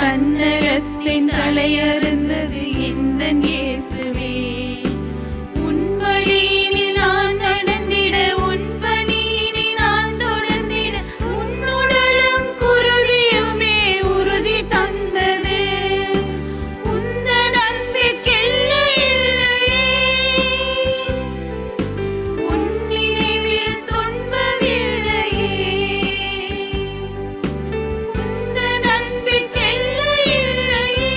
கண்ணகத்தின் தலையறுந்தது எந்த இயேசுவே உன் வழியினில் நான் நடந்திட உன் பணியினில் நான் தொடர்ந்திட உன்னுடலும் குருதியுமே உறுதி தந்தது உந்தன் அன்பிற்கெல்லை இல்லையே உன் நினைவில் துன்பமில்லையே உந்தன் அன்பிற்கெல்லை இல்லையே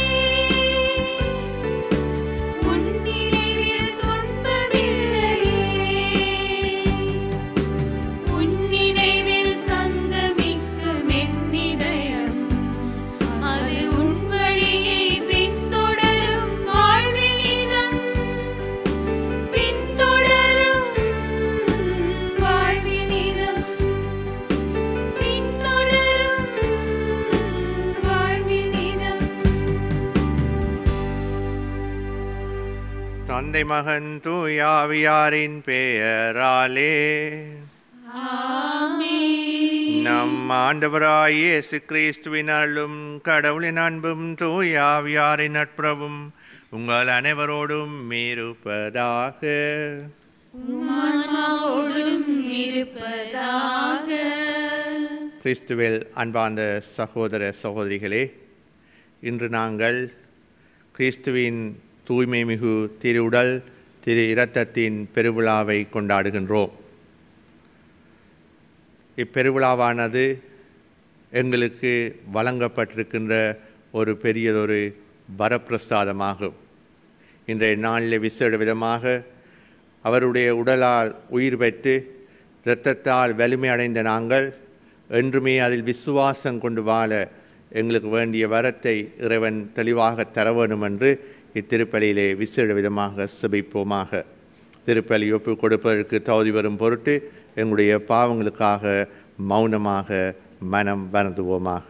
உன் நினைவில் துன்பமில்லையே உன் நினைவில் சங்கமிக்கும் என் இதயம் அது உன் வழியை பின்தொடரும் வாழ்வினிதம் பின்தொடரும் வாழ்வினிதம் பின்தொடரும் வாழ்வினிதம் தந்தை மகன் தூயாவியாரின் பெயராலே நம் ஆண்டவராய் இயேசு கிறிஸ்துவின் அருளும் கடவுளின் அன்பும் தூயாவியாரின் நட்புறவும் உங்கள் அனைவரோடும் இருப்பதாக உமானாவோடும் இருப்பதாக கிறிஸ்துவில் அன்பார்ந்த சகோதர சகோதரிகளே இன்று நாங்கள் கிறிஸ்துவின் தூய்மை மிகு திருவுடல் திரு இரத்தத்தின் பெருவிழாவை கொண்டாடுகின்றோம் இப்பெருவிழாவானது எங்களுக்கு வழங்கப்பட்டிருக்கின்ற ஒரு பெரியதொரு வரப்பிரசாதமாகும் இன்றைய நாளில் விசேட விதமாக அவருடைய உடலால் உயிர் பெற்று இரத்தத்தால் வலிமை அடைந்த நாங்கள் என்றுமே அதில் விசுவாசம் கொண்டு வாழ எங்களுக்கு வேண்டிய வரத்தை இறைவன் தெளிவாக தர வேண்டும் என்று இத்திருப்பலியிலே விசேட விதமாக செபிப்போமாக திருப்பலி ஒப்பு கொடுப்பதற்கு தகுதி வரும் பொருட்டு எங்களுடைய பாவங்களுக்காக மௌனமாக மனம் வருந்துவோமாக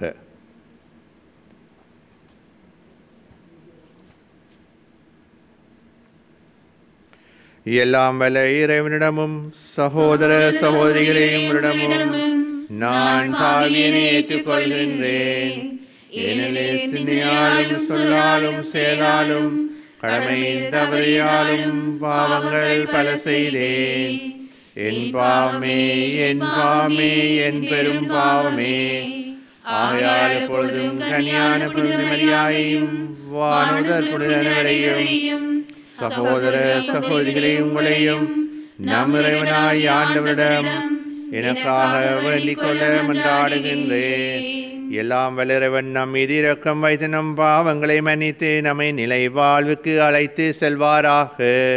எல்லாம் வல்ல இறைவனிடமும் சகோதர சகோதரிகளே உங்களிடமும் நான் பாவியனை ஏற்றுக்கொள்கின்றேன் ஏனெனில் சிந்தையாலும் சொல்லாலும் செயலாலும் கடமையின் தவறியாலும் பாவங்கள் பல செய்தேன் என் பாவமே என் பாவமே என் பெரும் பாவமே ஆகையால் எப்பொழுதும் கனியான புனிதமரியாயையும் வானுதர் புனிதனவரையும் சகோதர சகோதரிகளே உங்களையும் நம் இறைவனாய் ஆண்டவரிடம் எனக்காக வேண்டிக் கொள்ள மன்றாடுகின்றேன் எல்லாம் வல்லரவன் நம் மீது இரக்கம் வைத்து நம் பாவங்களை மன்னித்து நம்மை நிலை வாழ்வுக்கு அழைத்து செல்வாராக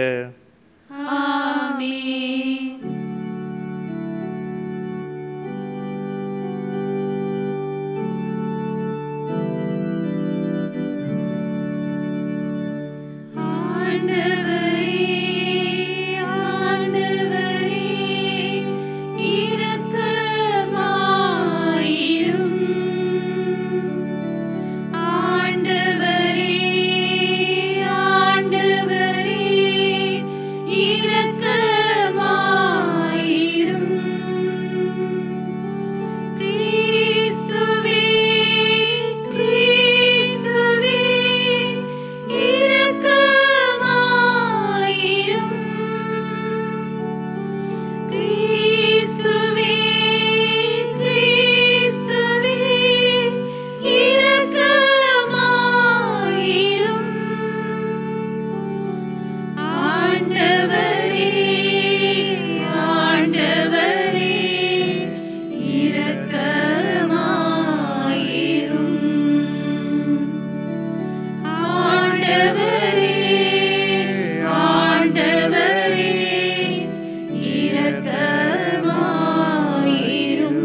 ஆமென் ஆண்டவரே ஆண்டவரே இரக்கமாயிரும் ஆண்டவரே ஆண்டவரே இரக்கமாயிரும் கிறிஸ்துவே கிறிஸ்துவே இரக்கமாயிரும் கிறிஸ்துவே கிறிஸ்துவே இரக்கமாயிரும் ஆண்டவரே ஆண்டவரே இரக்கமாயிரும் ஆண்டவரே ஆண்டவரே இரக்கமாயிரும்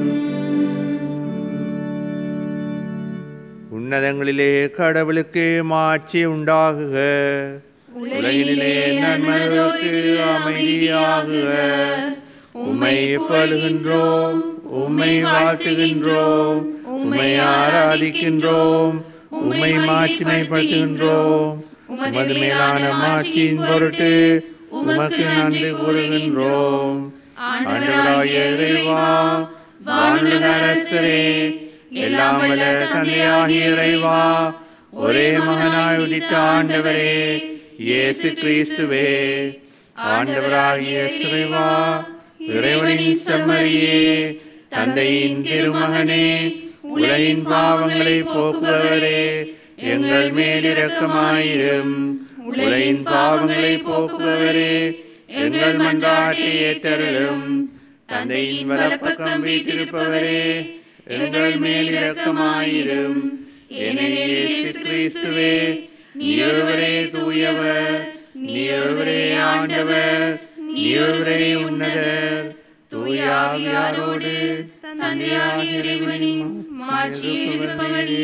உன்னதங்களிலே கடவுளுக்கு மாட்சி உண்டாகுக உலகினிலே நன்மதற்கு அமைதியாகுக உம்மை பழுகின்றோம் உம்மை வாழ்த்துகின்றோம் உம்மை ஆராதிக்கின்றோம் உம்மை மாட்சிமைப்படுத்துகின்றோம் உமது மேலான மாட்சியின் பொருட்டு உமக்கு நன்றி கூறுகின்றோம் ஆண்டவராய இறைவா வானுலக அரசரே எல்லாம் வல்ல தந்தையாகிய இறைவா ஒரே மகனாய் உதித்த ஆண்டவரே இயேசு கிறிஸ்துவே ஆண்டவராகிய இறைவா இறைவனின் செம்மறியே தந்தையின் திருமகனே உலகின் பாவங்களை போக்குபவரே எங்கள் மேல் இரக்கமாயிரும் உலகின் பாவங்களை போக்குபவரே எங்கள் மன்றாட்டை ஏற்றருளும் தந்தையின் வலப்பக்கம் வீட்டிருப்பவரே எங்கள் மேல் இரக்கமாயிரும் ஏனெனில் இயேசு கிறிஸ்துவே நீரொருவரே தூயவர் நீரொருவரே ஆண்டவர் நீரொருவரே உன்னதர் தூயாவியாரோடு தந்தையாகிய இறைவனின் மாட்சியில் இருப்பவரே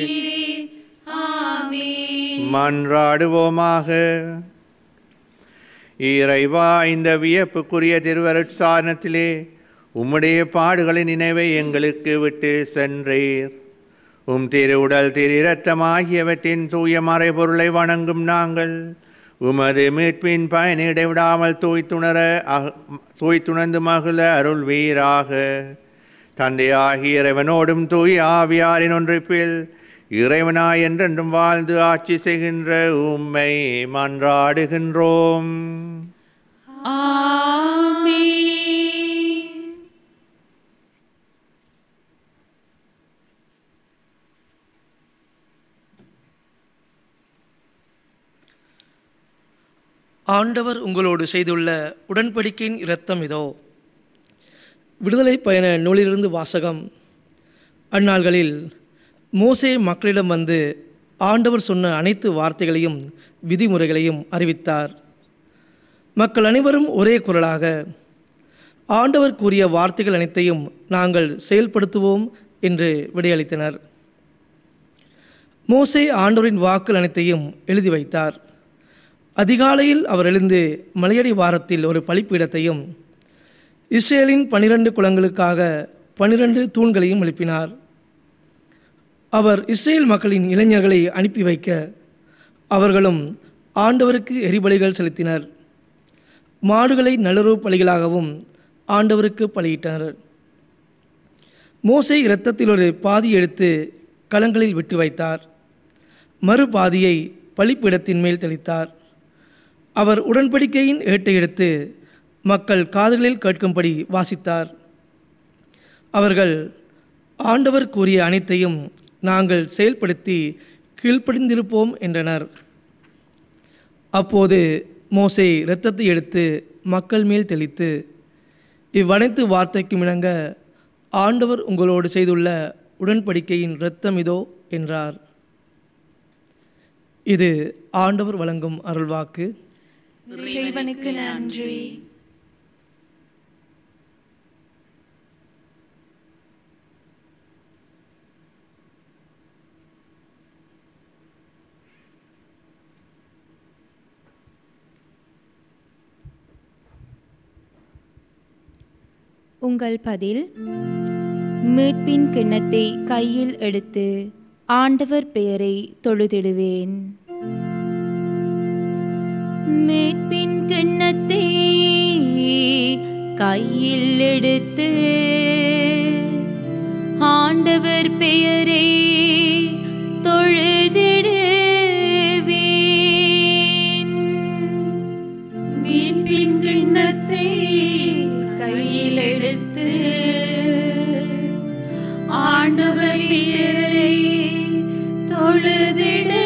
ஆமென் மன்றாடுவோமாக இறைவா இந்த வியப்புக்குரிய திருவருட்சாரணத்திலே உம்முடைய பாடுகளின் நினைவை எங்களுக்கு விட்டு சென்றீர் உம் திரு உடல் திரு இரத்தம் ஆகியவற்றின் தூய மறைபொருளை வணங்கும் நாங்கள் உமது மீட்பின் பயனை இடைவிடாமல் தூய்த்துணர அக- தூய்த்துணர்ந்து மகிழ அருள் வீராக தந்தையாகிய இறைவனோடும் தூய் ஆவியாரின் ஒன்றிப்பில் இறைவனாய் என்றென்றும் வாழ்ந்து ஆட்சி செய்கின்ற உம்மை மன்றாடுகின்றோம் ஆமென் ஆண்டவர் உங்களோடு செய்துள்ள உடன்படிக்கையின் இரத்தம் இதோ விடுதலை பயண நூலிலிருந்து வாசகம் அந்நாள்களில் மோசே மக்களிடம் வந்து ஆண்டவர் சொன்ன அனைத்து வார்த்தைகளையும் விதிமுறைகளையும் அறிவித்தார் மக்கள் அனைவரும் ஒரே குரலாக ஆண்டவர் கூறிய வார்த்தைகள் அனைத்தையும் நாங்கள் செயல்படுத்துவோம் என்று விடையளித்தனர் மோசே ஆண்டவரின் வாக்கள் அனைத்தையும் எழுதி வைத்தார் அதிகாலையில் அவர் எழுந்து மலையடி வாரத்தில் ஒரு பலிப்பீடத்தையும் இஸ்ரேலின் பனிரெண்டு குலங்களுக்காக பனிரெண்டு தூண்களையும் எழுப்பினார் அவர் இஸ்ரேல் மக்களின் இளைஞர்களை அனுப்பி வைக்க அவர்களும் ஆண்டவருக்கு எரிபலிகள் செலுத்தினர் மாடுகளை நல்லுறவு பலிகளாகவும் ஆண்டவருக்கு பலியிட்டனர் மோசே இரத்தத்தில் ஒரு பாதி எடுத்து களங்களில் விட்டு வைத்தார் மறு பாதியை பலிப்பீடத்தின் மேல் தெளித்தார் அவர் உடன்படிக்கையின் ஏட்டை எடுத்து மக்கள் காதுகளில் கேட்கும்படி வாசித்தார் அவர்கள் ஆண்டவர் கூறிய அனைத்தையும் நாங்கள் செயல்படுத்தி கீழ்ப்படிந்திருப்போம் என்றனர் அப்போது மோசே இரத்தத்தை எடுத்து மக்கள் மேல் தெளித்து இவ்வனைத்து வார்த்தைக்கும் இணங்க ஆண்டவர் உங்களோடு செய்துள்ள உடன்படிக்கையின் இரத்தம் இதோ என்றார் இது ஆண்டவர் வழங்கும் அருள்வாக்கு இறைவனுக்கு நன்றி உங்கள் பதில் மீட்பின் கிண்ணத்தை கையில் எடுத்து ஆண்டவர் பெயரை தொழுதிடுவேன் மீட்பின் கிண்ணத்தை கையில் எடுத்து ஆண்டவர் பெயரை தொழுதிடுவேன் மீட்பின் கிண்ணத்தை கையில் எடுத்து ஆண்டவர் பெயரை தொழுதிடுவே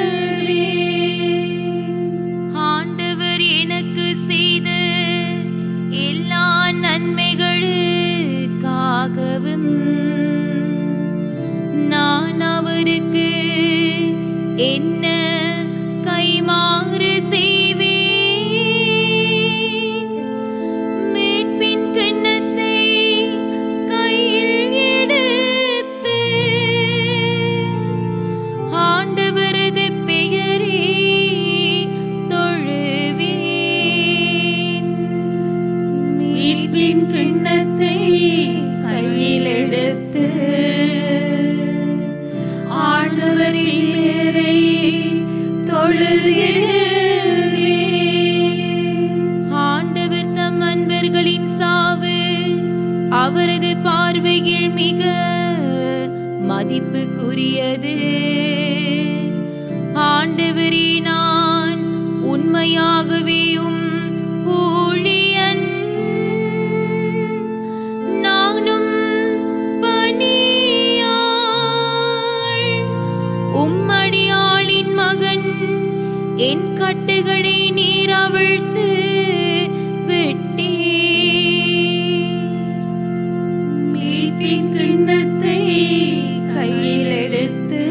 ஆண்டவர் எனக்கு செய்த எல்லா நன்மைகளுக்காகவும் நான் அவருக்கு என்ன கைமாறு செய்வேன் மீட்பின் கிண்ணத்தை கையில் எடுத்து ஆண்டவரது பெயரே தொழுவேன் மீட்பின் கிண்ணத்தை கையில் எடுத்து ஆண்டவரின் பெயரை தொழுதிடுவே ஆண்டவர் தம் அன்பர்களின் சாவு அவரது பார்வையில் மிக மதிப்புக்குரியது ஆண்டவரே நான் உண்மையாகவே உம் ஊழியன் நானும் பணியாள் உம்மடியாளின் மகன் என் கட்டுகளை நீர் அவிழ்த்து வெட்டி மீட்பின் கிண்ணத்தை கையில் எடுத்து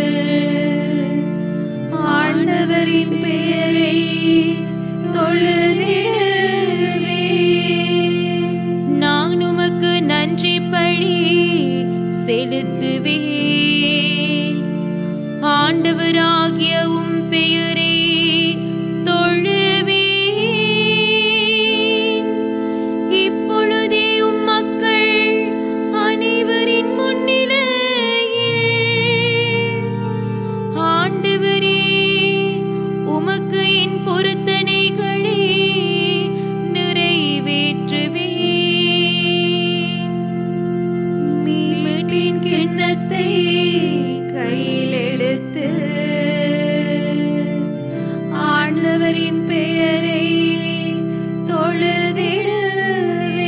ஆண்டவரின் பெயரை தொழுதிடுவே நான் உமக்கு நன்றி பழி செலுத்துவே ஆண்டவராகிய உம் பெயரே தொழுவே இப்பொழுதே உம் மக்கள் அனைவரின் முன்னிலையில் ஆண்டவரே உமக்கு என் பொருத்தனைகளை நிறைவேற்றுவே மீட்பின் கிண்ணத்தை கையில் எடுத்து ஆண்டவரின் பெயரை தொழுதிடுவே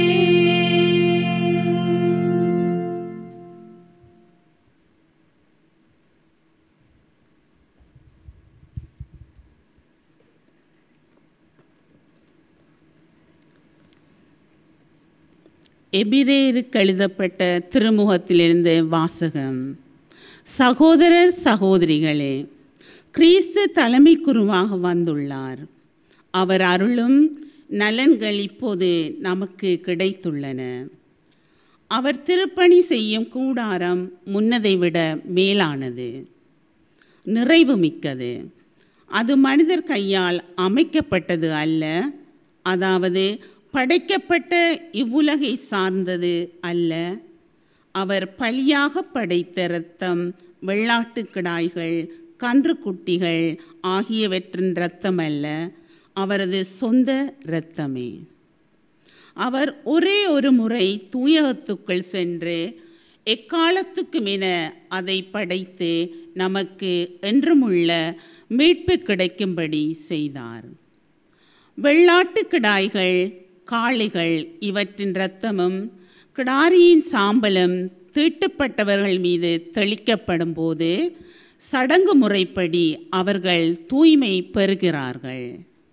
எபிரேருக்கு எழுதப்பட்ட திருமுகத்திலிருந்து வாசகம் சகோதரர் சகோதரிகளே கிறிஸ்து தலைமை குருவாக வந்துள்ளார் அவர் அருளும் நலன்கள் இப்போது நமக்கு கிடைத்துள்ளன அவர் திருப்பணி செய்யும் கூடாரம் முன்னதை விட மேலானது நிறைவு மிக்கது அது மனிதர் கையால் அமைக்கப்பட்டது அல்ல அதாவது படைக்கப்பட்ட இவ்வுலகை சார்ந்தது அல்ல அவர் பலியாக படைத்த இரத்தம் வெள்ளாட்டுக் கிடாய்கள் கன்றுக்குட்டிகள் ஆகியவற்றின் இரத்தம் அல்ல அவரது சொந்த இரத்தமே அவர் ஒரே ஒரு முறை தூயகத்துக்குள் சென்று எக்காலத்துக்கும் என அதை படைத்து நமக்கு என்றுமுள்ள மீட்பு கிடைக்கும்படி செய்தார் வெள்ளாட்டு கிடாய்கள் காளைகள் இவற்றின் இரத்தமும் கிடாரியின் சாம்பலும் தீட்டுப்பட்டவர்கள் மீது தெளிக்கப்படும் போது சடங்கு முறைப்படி அவர்கள் தூய்மை பெறுகிறார்கள்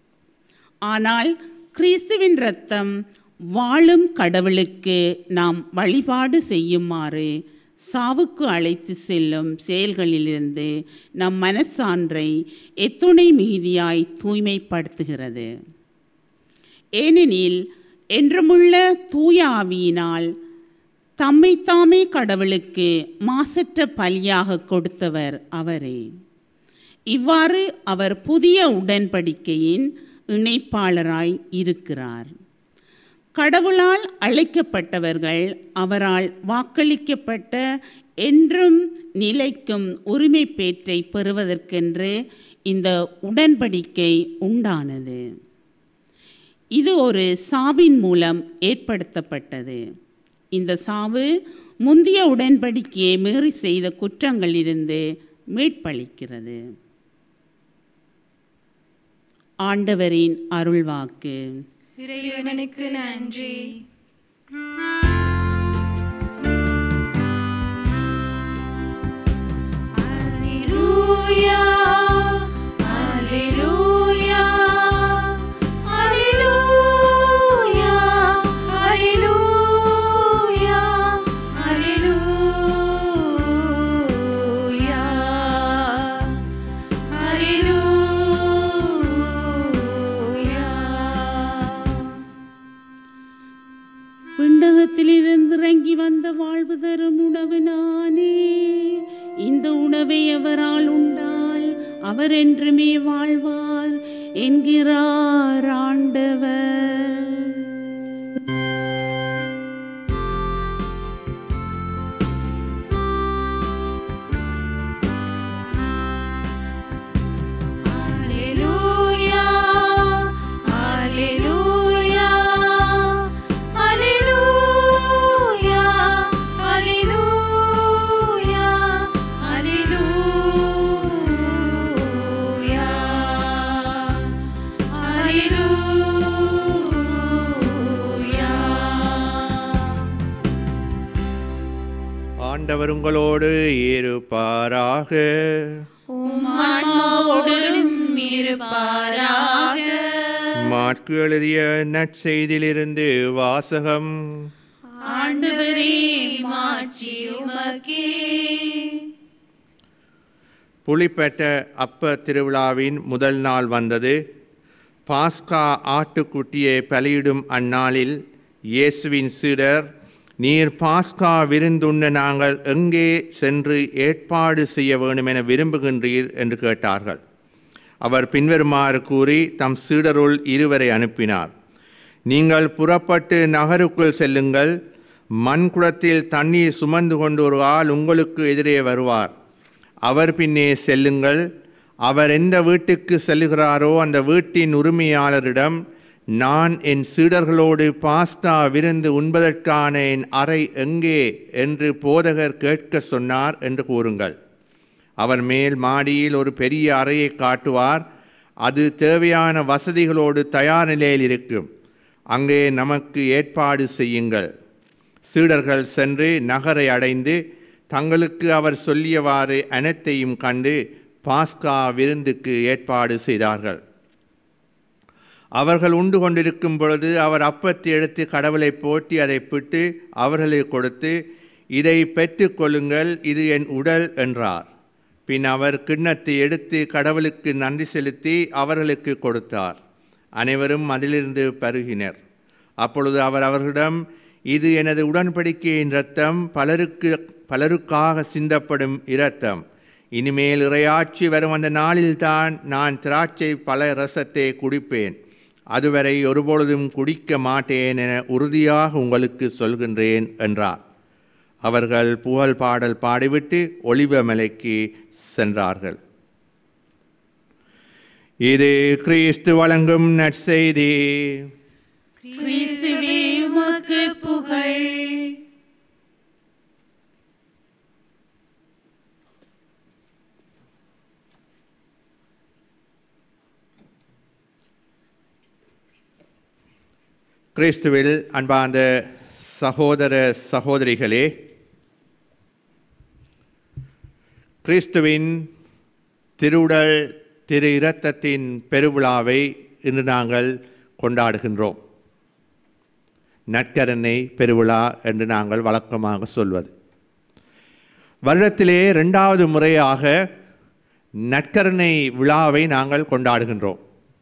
ஆனால் கிறிஸ்துவின் இரத்தம் வாழும் கடவுளுக்கு நாம் வழிபாடு செய்யுமாறு சாவுக்கு அழைத்து செல்லும் செயல்களிலிருந்து நம் மனசான்றை எத்துணை மிகுதியாய் தூய்மைப்படுத்துகிறது ஏனெனில் என்றுமுள்ள தூய ஆவியினால் தம்மைத்தாமே கடவுளுக்கு மாசற்ற பலியாக கொடுத்தவர் அவரே இவ்வாறு அவர் புதிய உடன்படிக்கையின் இணைப்பாளராய் இருக்கிறார் கடவுளால் அழைக்கப்பட்டவர்கள் அவரால் வாக்களிக்கப்பட்ட என்றும் நிலைக்கும் உரிமை பேற்றை பெறுவதற்கென்று இந்த உடன்படிக்கை உண்டானது இது ஒரு சாவின் மூலம் ஏற்படுத்தப்பட்டது இந்த சாவு முந்தைய உடன்படிக்கையை மீறி செய்த குற்றங்களிலிருந்து மீட்பளிக்கிறது ஆண்டவரின் அருள்வாக்கு இறைவனுக்கு நன்றி அல்லேலூயா அல்லேலூயா அல்லேலூயா அல்லேலூயா அல்லேலூயா அல்லேலூயா விண்டகத்திலிருந்து இறங்கி வந்த வாழ்வு தரும் உணவு நானே இந்த உணவை அவரால் உண்டால் அவர் என்றுமே வாழ்வார் என்கிறார் ஆண்டவர் Alleluia, alleluia, alleluia, alleluia, ஆண்டவர் உங்களோடு இருப்பாராக ஆன்மாவோடும் இருப்பாராக மாற்கு எழுதிய நற்செய்தியிலிருந்து வாசகம் ஆண்டவரே மாட்சி உமக்கே புலிப்பெட்ட அப்ப திருவிழாவின் முதல் நாள் வந்தது பாஸ்கா ஆட்டுக்குட்டியை பலியிடும் அந்நாளில் இயேசுவின் சீடர் நீர் பாஸ்கா விருந்துண்ண நாங்கள் எங்கே சென்று ஏற்பாடு செய்ய வேண்டும் என விரும்புகின்றீர் என்று கேட்டார்கள் அவர் பின்வருமாறு கூறி தம் சீடருள் இருவரை அனுப்பினார் நீங்கள் புறப்பட்டு நகருக்குள் செல்லுங்கள் மண்குடத்தில் தண்ணீர் சுமந்து கொண்டு ஒரு ஆள் உங்களுக்கு எதிரே வருவார் அவர் பின்னே செல்லுங்கள் அவர் எந்த வீட்டுக்கு செல்லுகிறாரோ அந்த வீட்டின் உரிமையாளரிடம் நான் என் சீடர்களோடு பாஸ்தா விருந்து உண்பதற்கான என் அறை எங்கே என்று போதகர் கேட்க சொன்னார் என்று கூறுங்கள் அவர் மேல் மாடியில் ஒரு பெரிய அறையை காட்டுவார் அது தேவையான வசதிகளோடு தயார் நிலையில் இருக்கும் அங்கே நமக்கு ஏற்பாடு செய்யுங்கள் சீடர்கள் சென்று நகரை அடைந்து தங்களுக்கு அவர் சொல்லியவாறு அனைத்தையும் கண்டு பாஸ்கா விருந்துக்கு ஏற்பாடு செய்தார்கள் அவர்கள் உண்டு கொண்டிருக்கும் பொழுது அவர் அப்பத்தை எடுத்து கடவுளை போட்டி அதை பிட்டு அவர்களுக்கு கொடுத்து இதை பெற்றுக்கொள்ளுங்கள் இது என் உடல் என்றார் பின் அவர் கிண்ணத்தை எடுத்து கடவுளுக்கு நன்றி செலுத்தி அவர்களுக்கு கொடுத்தார் அனைவரும் அதிலிருந்து பருகினர் அப்பொழுது அவர் அவர்களிடம் இது எனது உடன்படிக்கையின் இரத்தம் பலருக்கு பலருக்காக சிந்தப்படும் இரத்தம் இனிமேல் இறையாட்சி வரும் அந்த நாளில்தான் நான் திராட்சை பல ரசத்தை குடிப்பேன் அதுவரை ஒருபொழுதும் குடிக்க மாட்டேன் என உறுதியாக உங்களுக்கு சொல்கின்றேன் என்றார் அவர்கள் புகழ் பாடல் பாடிவிட்டு ஒளிவமலைக்கு சென்றார்கள் இது கிறிஸ்து வழங்கும் நற்செய்தி கிறிஸ்துவே உமக்கு புகழ் கிறிஸ்துவில் அன்பார்ந்த சகோதர சகோதரிகளே கிறிஸ்துவின் திருவுடல் திரு இரத்தத்தின் பெருவிழாவை இன்று நாங்கள் கொண்டாடுகின்றோம் நற்கரணை பெருவிழா என்று நாங்கள் வழக்கமாக சொல்வது வருடத்திலே ரெண்டாவது முறையாக நற்கரணை விழாவை நாங்கள் கொண்டாடுகின்றோம்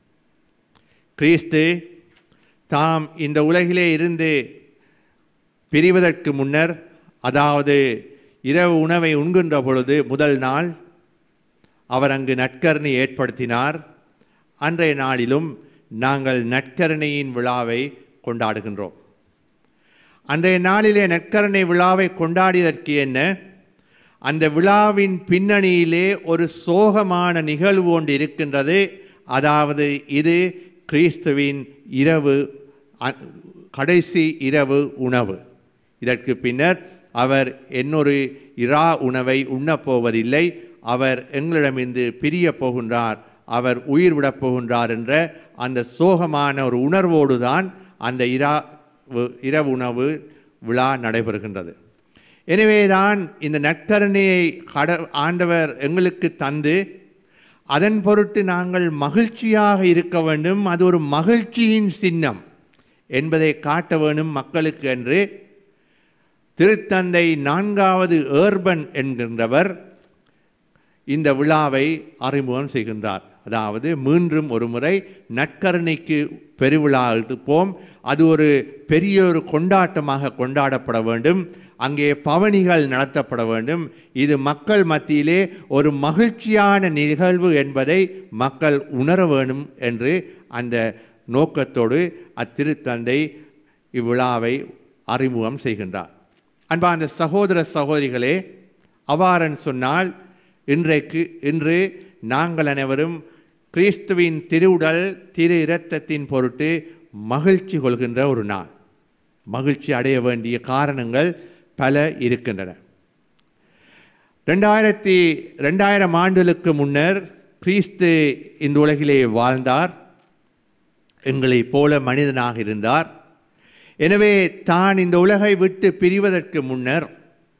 கிறிஸ்து தாம் இந்த உலகிலே இருந்து பிரிவதற்கு முன்னர் அதாவது இரவு உணவை உண்கின்ற பொழுது முதல் நாள் அவர் அங்கு நற்கரணை ஏற்படுத்தினார் அன்றைய நாளிலும் நாங்கள் நற்கரணையின் விழாவை கொண்டாடுகின்றோம் அன்றைய நாளிலே நற்கரணை விழாவை கொண்டாடியதற்கு என்ன அந்த விழாவின் பின்னணியிலே ஒரு சோகமான நிகழ்வு ஒன்று இருக்கின்றது அதாவது இது கிறிஸ்துவின் இரவு அ- கடைசி இரவு உணவு இதற்கு பின்னர் அவர் இன்னொரு இரா உணவை உண்ணப் போவதில்லை அவர் எங்களிடமிருந்து பிரிய போகின்றார் அவர் உயிர் விடப் போகின்றார் என்ற அந்த சோகமான ஒரு உணர்வோடு தான் அந்த இரா இரவு உணவு விழா நடைபெறுகின்றது எனவேதான் இந்த நற்கரணையை கட ஆண்டவர் எங்களுக்கு தந்து அதன் பொருட்டு நாங்கள் மகிழ்ச்சியாக இருக்க வேண்டும் அது ஒரு மகிழ்ச்சியின் சின்னம் என்பதை காட்ட வேண்டும் மக்களுக்கு என்று திருத்தந்தை நான்காவது ஏர்பன் என்கின்றவர் இந்த விழாவை அறிமுகம் செய்கின்றார் அதாவது மீண்டும் ஒரு முறை நற்கருணைக்கு பெருவிழா எடுப்போம் அது ஒரு பெரிய ஒரு கொண்டாட்டமாக கொண்டாடப்பட வேண்டும் அங்கே பவனிகள் நடத்தப்பட வேண்டும் இது மக்கள் மத்தியிலே ஒரு மகிழ்ச்சியான நிகழ்வு என்பதை மக்கள் உணர வேண்டும் என்று அந்த நோக்கத்தோடு அத்திருத்தந்தை இவ்விழாவை அறிமுகம் செய்கின்றார் அன்பார்ந்த சகோதர சகோதரிகளே அவ்வாறன் சொன்னால் இன்றைக்கு இன்று நாங்கள் அனைவரும் கிறிஸ்துவின் திருவுடல் திரு இரத்தத்தின் பொருட்டு மகிழ்ச்சி கொள்கின்ற ஒரு நாள் மகிழ்ச்சி அடைய வேண்டிய காரணங்கள் பல இருக்கின்றன ரெண்டாயிரத்தி ரெண்டாயிரம் ஆண்டுகளுக்கு முன்னர் கிறிஸ்து இந்த உலகிலே வாழ்ந்தார் எங்களைப் போல மனிதனாக இருந்தார் எனவே தான் இந்த உலகை விட்டு பிரிவதற்கு முன்னர்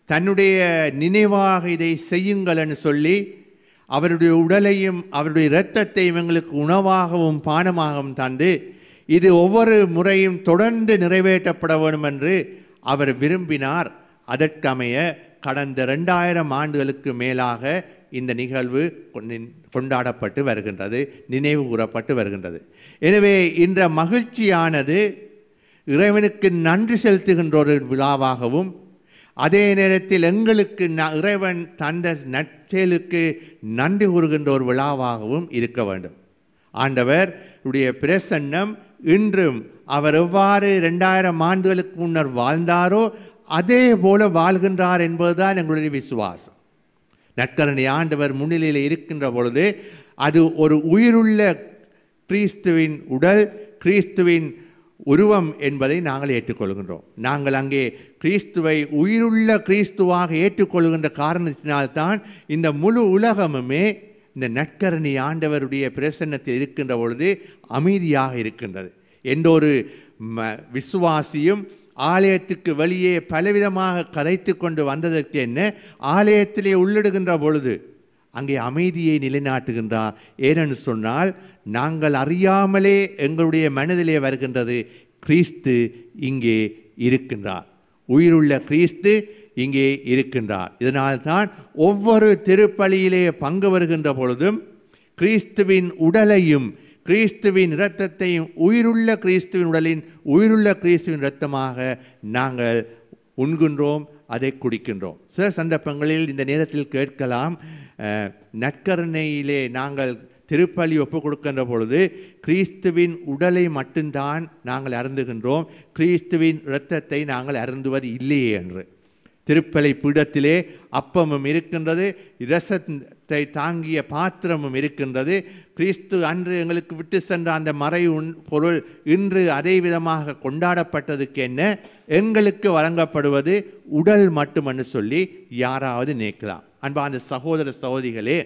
தன்னுடைய நினைவாக இதை செய்யுங்கள்னு சொல்லி அவருடைய உடலையும் அவருடைய இரத்தத்தையும் எங்களுக்கு உணவாகவும் பானமாகவும் தந்து இது ஒவ்வொரு முறையும் தொடர்ந்து நிறைவேற்றப்பட வேண்டும் என்று அவர் விரும்பினார் அதற்கமைய கடந்த ரெண்டாயிரம் ஆண்டுகளுக்கு மேலாக இந்த நிகழ்வு கொண்டி- கொண்டாடப்பட்டு வருகின்றது நினைவு கூறப்பட்டு வருகின்றது எனவே இன்ற மகிழ்ச்சியானது இறைவனுக்கு நன்றி செலுத்துகின்ற ஒரு விழாவாகவும் அதே நேரத்தில் எங்களுக்கு ந- இறைவன் தந்த நற்செயலுக்கு நன்றி கூறுகின்ற ஒரு விழாவாகவும் இருக்க வேண்டும் ஆண்டவர் உடைய பிரசன்னம் இன்றும் அவர் எவ்வாறு ரெண்டாயிரம் ஆண்டுகளுக்கு முன்னர் வாழ்ந்தாரோ அதே போல வாழ்கின்றார் என்பதுதான் எங்களுடைய விசுவாசம் நற்கரணை ஆண்டவர் முன்னிலையில் இருக்கின்ற பொழுது அது ஒரு உயிருள்ள கிறிஸ்துவின் உடல் கிறிஸ்துவின் உருவம் என்பதை நாங்கள் ஏற்றுக்கொள்கின்றோம் நாங்கள் அங்கே கிறிஸ்துவை உயிருள்ள கிறிஸ்துவாக ஏற்றுக்கொள்கின்ற காரணத்தினால்தான் இந்த முழு உலகமுமே இந்த நற்கரணி ஆண்டவருடைய பிரசன்னத்தில் இருக்கின்ற பொழுது அமைதியாக இருக்கின்றது எந்த ஒரு ம- விசுவாசியும் ஆலயத்துக்கு வெளியே பலவிதமாக கதைத்து கொண்டு வந்ததற்கு என்ன ஆலயத்திலே உள்ளிடுகின்ற பொழுது அங்கே அமைதியை நிலைநாட்டுகின்றார் ஏனென்று சொன்னால் நாங்கள் அறியாமலே எங்களுடைய மனதிலே வருகின்றது கிறிஸ்து இங்கே இருக்கின்றார் உயிருள்ள கிறிஸ்து இங்கே இருக்கின்றார் இதனால்தான் ஒவ்வொரு திருப்பலியிலே பங்கு வருகின்ற பொழுதும் கிறிஸ்துவின் உடலையும் கிறிஸ்துவின் இரத்தத்தையும் உயிருள்ள கிறிஸ்துவின் உடலின் உயிருள்ள கிறிஸ்துவின் இரத்தமாக நாங்கள் உண்கின்றோம் அதை குடிக்கின்றோம் சில சந்தர்ப்பங்களில் இந்த நேரத்தில் கேட்கலாம் அஹ், நற்கருணையிலே நாங்கள் திருப்பலி ஒப்பு கொடுக்கின்ற பொழுது கிறிஸ்துவின் உடலை மட்டும்தான் நாங்கள் அருந்துகின்றோம் கிறிஸ்துவின் இரத்தத்தை நாங்கள் அருந்துவது இல்லையே என்று திருப்பலை பீடத்திலே அப்பமும் இருக்கின்றது இரசத்தை தாங்கிய பாத்திரமும் இருக்கின்றது கிறிஸ்து அன்று எங்களுக்கு விட்டு சென்ற அந்த மறை உண் பொருள் இன்று அதே விதமாக கொண்டாடப்பட்டதுக்கு என்ன எங்களுக்கு வழங்கப்படுவது உடல் மட்டுமென்று சொல்லி யாராவது நினைக்கலாம் அன்பான சகோதர சகோதரிகளே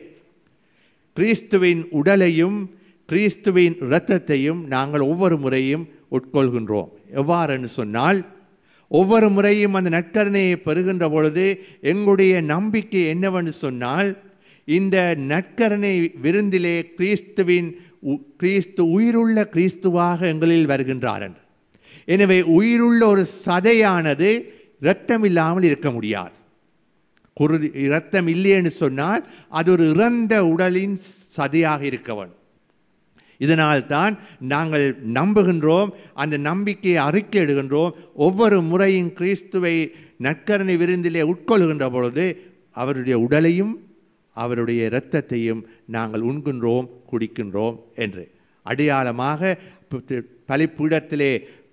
கிறிஸ்துவின் உடலையும் கிறிஸ்துவின் இரத்தத்தையும் நாங்கள் ஒவ்வொரு முறையும் உட்கொள்கின்றோம் எவ்வாறுன்னு சொன்னால் ஒவ்வொரு முறையும் அந்த நற்கருணையை பெறுகின்ற பொழுது எங்களுடைய நம்பிக்கை என்னவென்று சொன்னால் இந்த நற்கருணை விருந்திலே கிறிஸ்துவின் உ- கிறிஸ்து உயிருள்ள கிறிஸ்துவாக எங்களில் வருகின்றார் என்று எனவே உயிருள்ள ஒரு சதையானது இரத்தம் இல்லாமல் இருக்க முடியாது குருதி இரத்தம் இல்லைன்னு சொன்னால் அது ஒரு இறந்த உடலின் சதையாக இருக்க வேண்டும் இதனால் தான் நாங்கள் நம்புகின்றோம் அந்த நம்பிக்கையை அறிக்கையிடுகின்றோம் ஒவ்வொரு முறையும் கிறிஸ்துவை நற்கரணை விருந்திலே உட்கொள்கின்ற பொழுது அவருடைய உடலையும் அவருடைய இரத்தத்தையும் நாங்கள் உண்கின்றோம் குடிக்கின்றோம் என்று அடையாளமாக பு- தி- பலிப்பீடத்திலே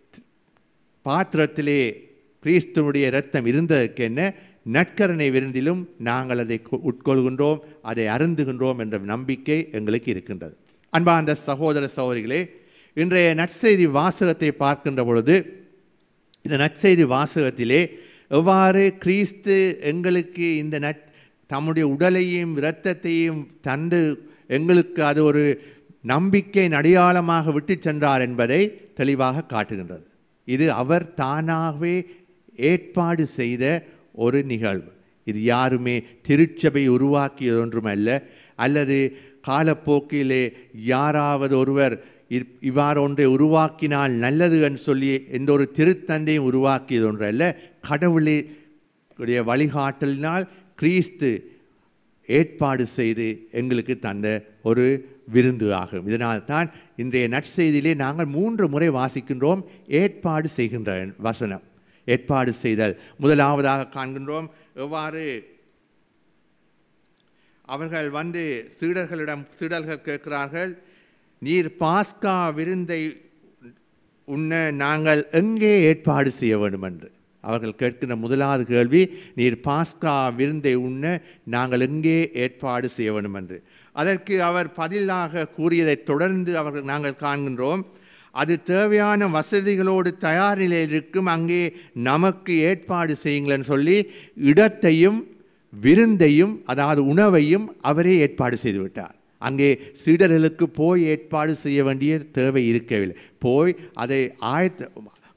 பாத்திரத்திலே கிறிஸ்துவனுடைய இரத்தம் இருந்ததற்கு என்ன நற்கரணை விருந்திலும் நாங்கள் அதை கு- உட்கொள்கின்றோம் அதை அருந்துகின்றோம் என்ற நம்பிக்கை எங்களுக்கு இருக்கின்றது அன்பார்ந்த சகோதர சகோதரிகளே இன்றைய நற்செய்தி வாசகத்தை பார்க்கின்ற பொழுது இந்த நற்செய்தி வாசகத்திலே எவ்வாறு கிறிஸ்து எங்களுக்கு இந்த நற் தம்முடைய உடலையும் இரத்தத்தையும் தந்து எங்களுக்கு அது ஒரு நம்பிக்கையின் அடையாளமாக விட்டு சென்றார் என்பதை தெளிவாக காட்டுகின்றது இது அவர் தானாகவே ஏற்பாடு செய்த ஒரு நிகழ்வு இது யாருமே திருச்சபை உருவாக்கியது ஒன்றுமல்ல அல்லது காலப்போக்கிலே யாராவது ஒருவர் இ- இவ்வாறு ஒன்றை உருவாக்கினால் நல்லது என்று சொல்லி எந்த ஒரு திருத்தந்தையும் உருவாக்கியது ஒன்றல்ல கடவுளே உடைய வழிகாட்டலினால் கிறிஸ்து ஏற்பாடு செய்து எங்களுக்கு தந்த ஒரு விருந்து ஆகும் இதனால் தான் இன்றைய நற்செய்தியிலே நாங்கள் மூன்று முறை வாசிக்கின்றோம் ஏற்பாடு செய்கின்ற வசனம் ஏற்பாடு செய்தல் முதலாவதாக காண்கின்றோம் எவ்வாறு அவர்கள் வந்து சீடர்களிடம் சீடர்கள் கேட்கிறார்கள் நீர் பாஸ்கா விருந்தை உண்ண நாங்கள் எங்கே ஏற்பாடு செய்ய வேண்டும் என்று அவர்கள் கேட்கின்ற முதலாவது கேள்வி நீர் பாஸ்கா விருந்தை உண்ண நாங்கள் எங்கே ஏற்பாடு செய்ய வேண்டும் என்று அதற்கு அவர் பதிலாக கூறியதைத் தொடர்ந்து அவர்கள் நாங்கள் காண்கின்றோம் அது தேவையான வசதிகளோடு தயார் நிலையில் இருக்கும் அங்கே நமக்கு ஏற்பாடு செய்யுங்களேன்னு சொல்லி இடத்தையும் விருந்தையும் அதாவது உணவையும் அவரே ஏற்பாடு செய்து விட்டார் அங்கே சீடர்களுக்கு போய் ஏற்பாடு செய்ய வேண்டிய தேவை இருக்கவில்லை போய் அதை ஆயத்த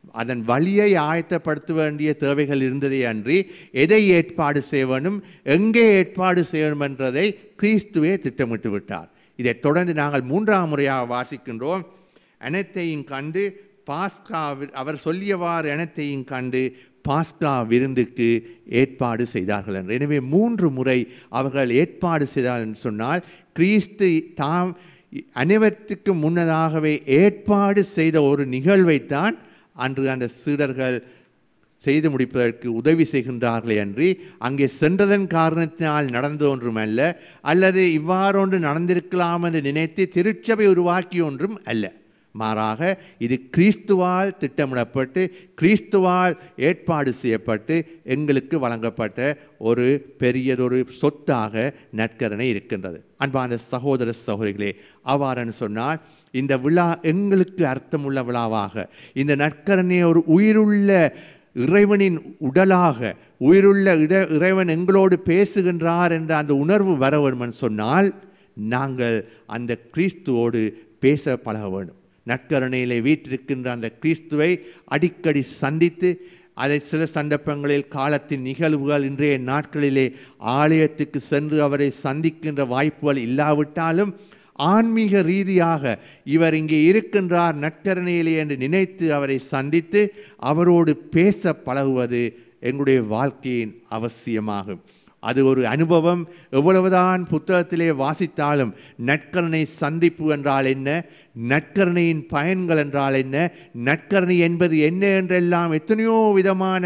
அதன் வழியை ஆயத்தப்படுத்த வேண்டிய தேவைகள் இருந்ததே அன்றி எதை ஏற்பாடு செய்ய வேண்டும் எங்கே ஏற்பாடு செய்ய வேண்டும் என்றதை கிறிஸ்துவே திட்டமிட்டு விட்டார் இதைத் தொடர்ந்து நாங்கள் மூன்றாம் முறையாக வாசிக்கின்றோம் அனைத்தையும் கண்டு பாஸ்கா வி- அவர் சொல்லியவாறு அனைத்தையும் கண்டு பாஸ்கா விருந்துக்கு ஏற்பாடு செய்தார்கள் என்று எனவே மூன்று முறை அவர்கள் ஏற்பாடு செய்தார்கள் என்று சொன்னால் கிறிஸ்து தாம் அனைவருக்கும் முன்னதாகவே ஏற்பாடு செய்த ஒரு நிகழ்வைத்தான் அன்று அந்த சீடர்கள் செய்து முடிப்பதற்கு உதவி செய்கின்றார்களே அன்றி அங்கே சென்றதன் காரணத்தினால் நடந்த ஒன்றும் அல்ல அல்லது இவ்வாறொன்று நடந்திருக்கலாம் என்று நினைத்து திருச்சபை உருவாக்கிய ஒன்றும் அல்ல மாறாக இது கிறிஸ்துவால் திட்டமிடப்பட்டு கிறிஸ்துவால் ஏற்பாடு செய்யப்பட்டு எங்களுக்கு வழங்கப்பட்ட ஒரு பெரியதொரு சொத்தாக நற்கரணை இருக்கின்றது அன்பான சகோதர சகோதரிகளே அவ்வாறென்னு சொன்னால் இந்த விழா எங்களுக்கு அர்த்தமுள்ள விழாவாக இந்த நற்கரணை ஒரு உயிருள்ள இறைவனின் உடலாக உயிருள்ள இட இறைவன் எங்களோடு பேசுகின்றார் என்ற அந்த உணர்வு வர வேண்டுமென்று சொன்னால் நாங்கள் அந்த கிறிஸ்துவோடு பேச பழக வேண்டும் நற்கருணையிலே வீற்றிருக்கின்ற அந்த கிறிஸ்துவை அடிக்கடி சந்தித்து அதை சில சந்தர்ப்பங்களில் காலத்தின் நிகழ்வுகள் இன்றைய நாட்களிலே ஆலயத்துக்கு சென்று அவரை சந்திக்கின்ற வாய்ப்புகள் இல்லாவிட்டாலும் ஆன்மீக ரீதியாக இவர் இங்கே இருக்கின்றார் நற்கரணையிலே என்று நினைத்து அவரை சந்தித்து அவரோடு பேச பழகுவது எங்களுடைய வாழ்க்கையின் அவசியமாகும் அது ஒரு அனுபவம் எவ்வளவுதான் புத்தகத்திலே வாசித்தாலும் நற்கருணை சந்திப்பு என்றால் என்ன நற்கருணையின் பயன்கள் என்றால் என்ன நற்கருணை என்பது என்ன என்றெல்லாம் எத்தனையோ விதமான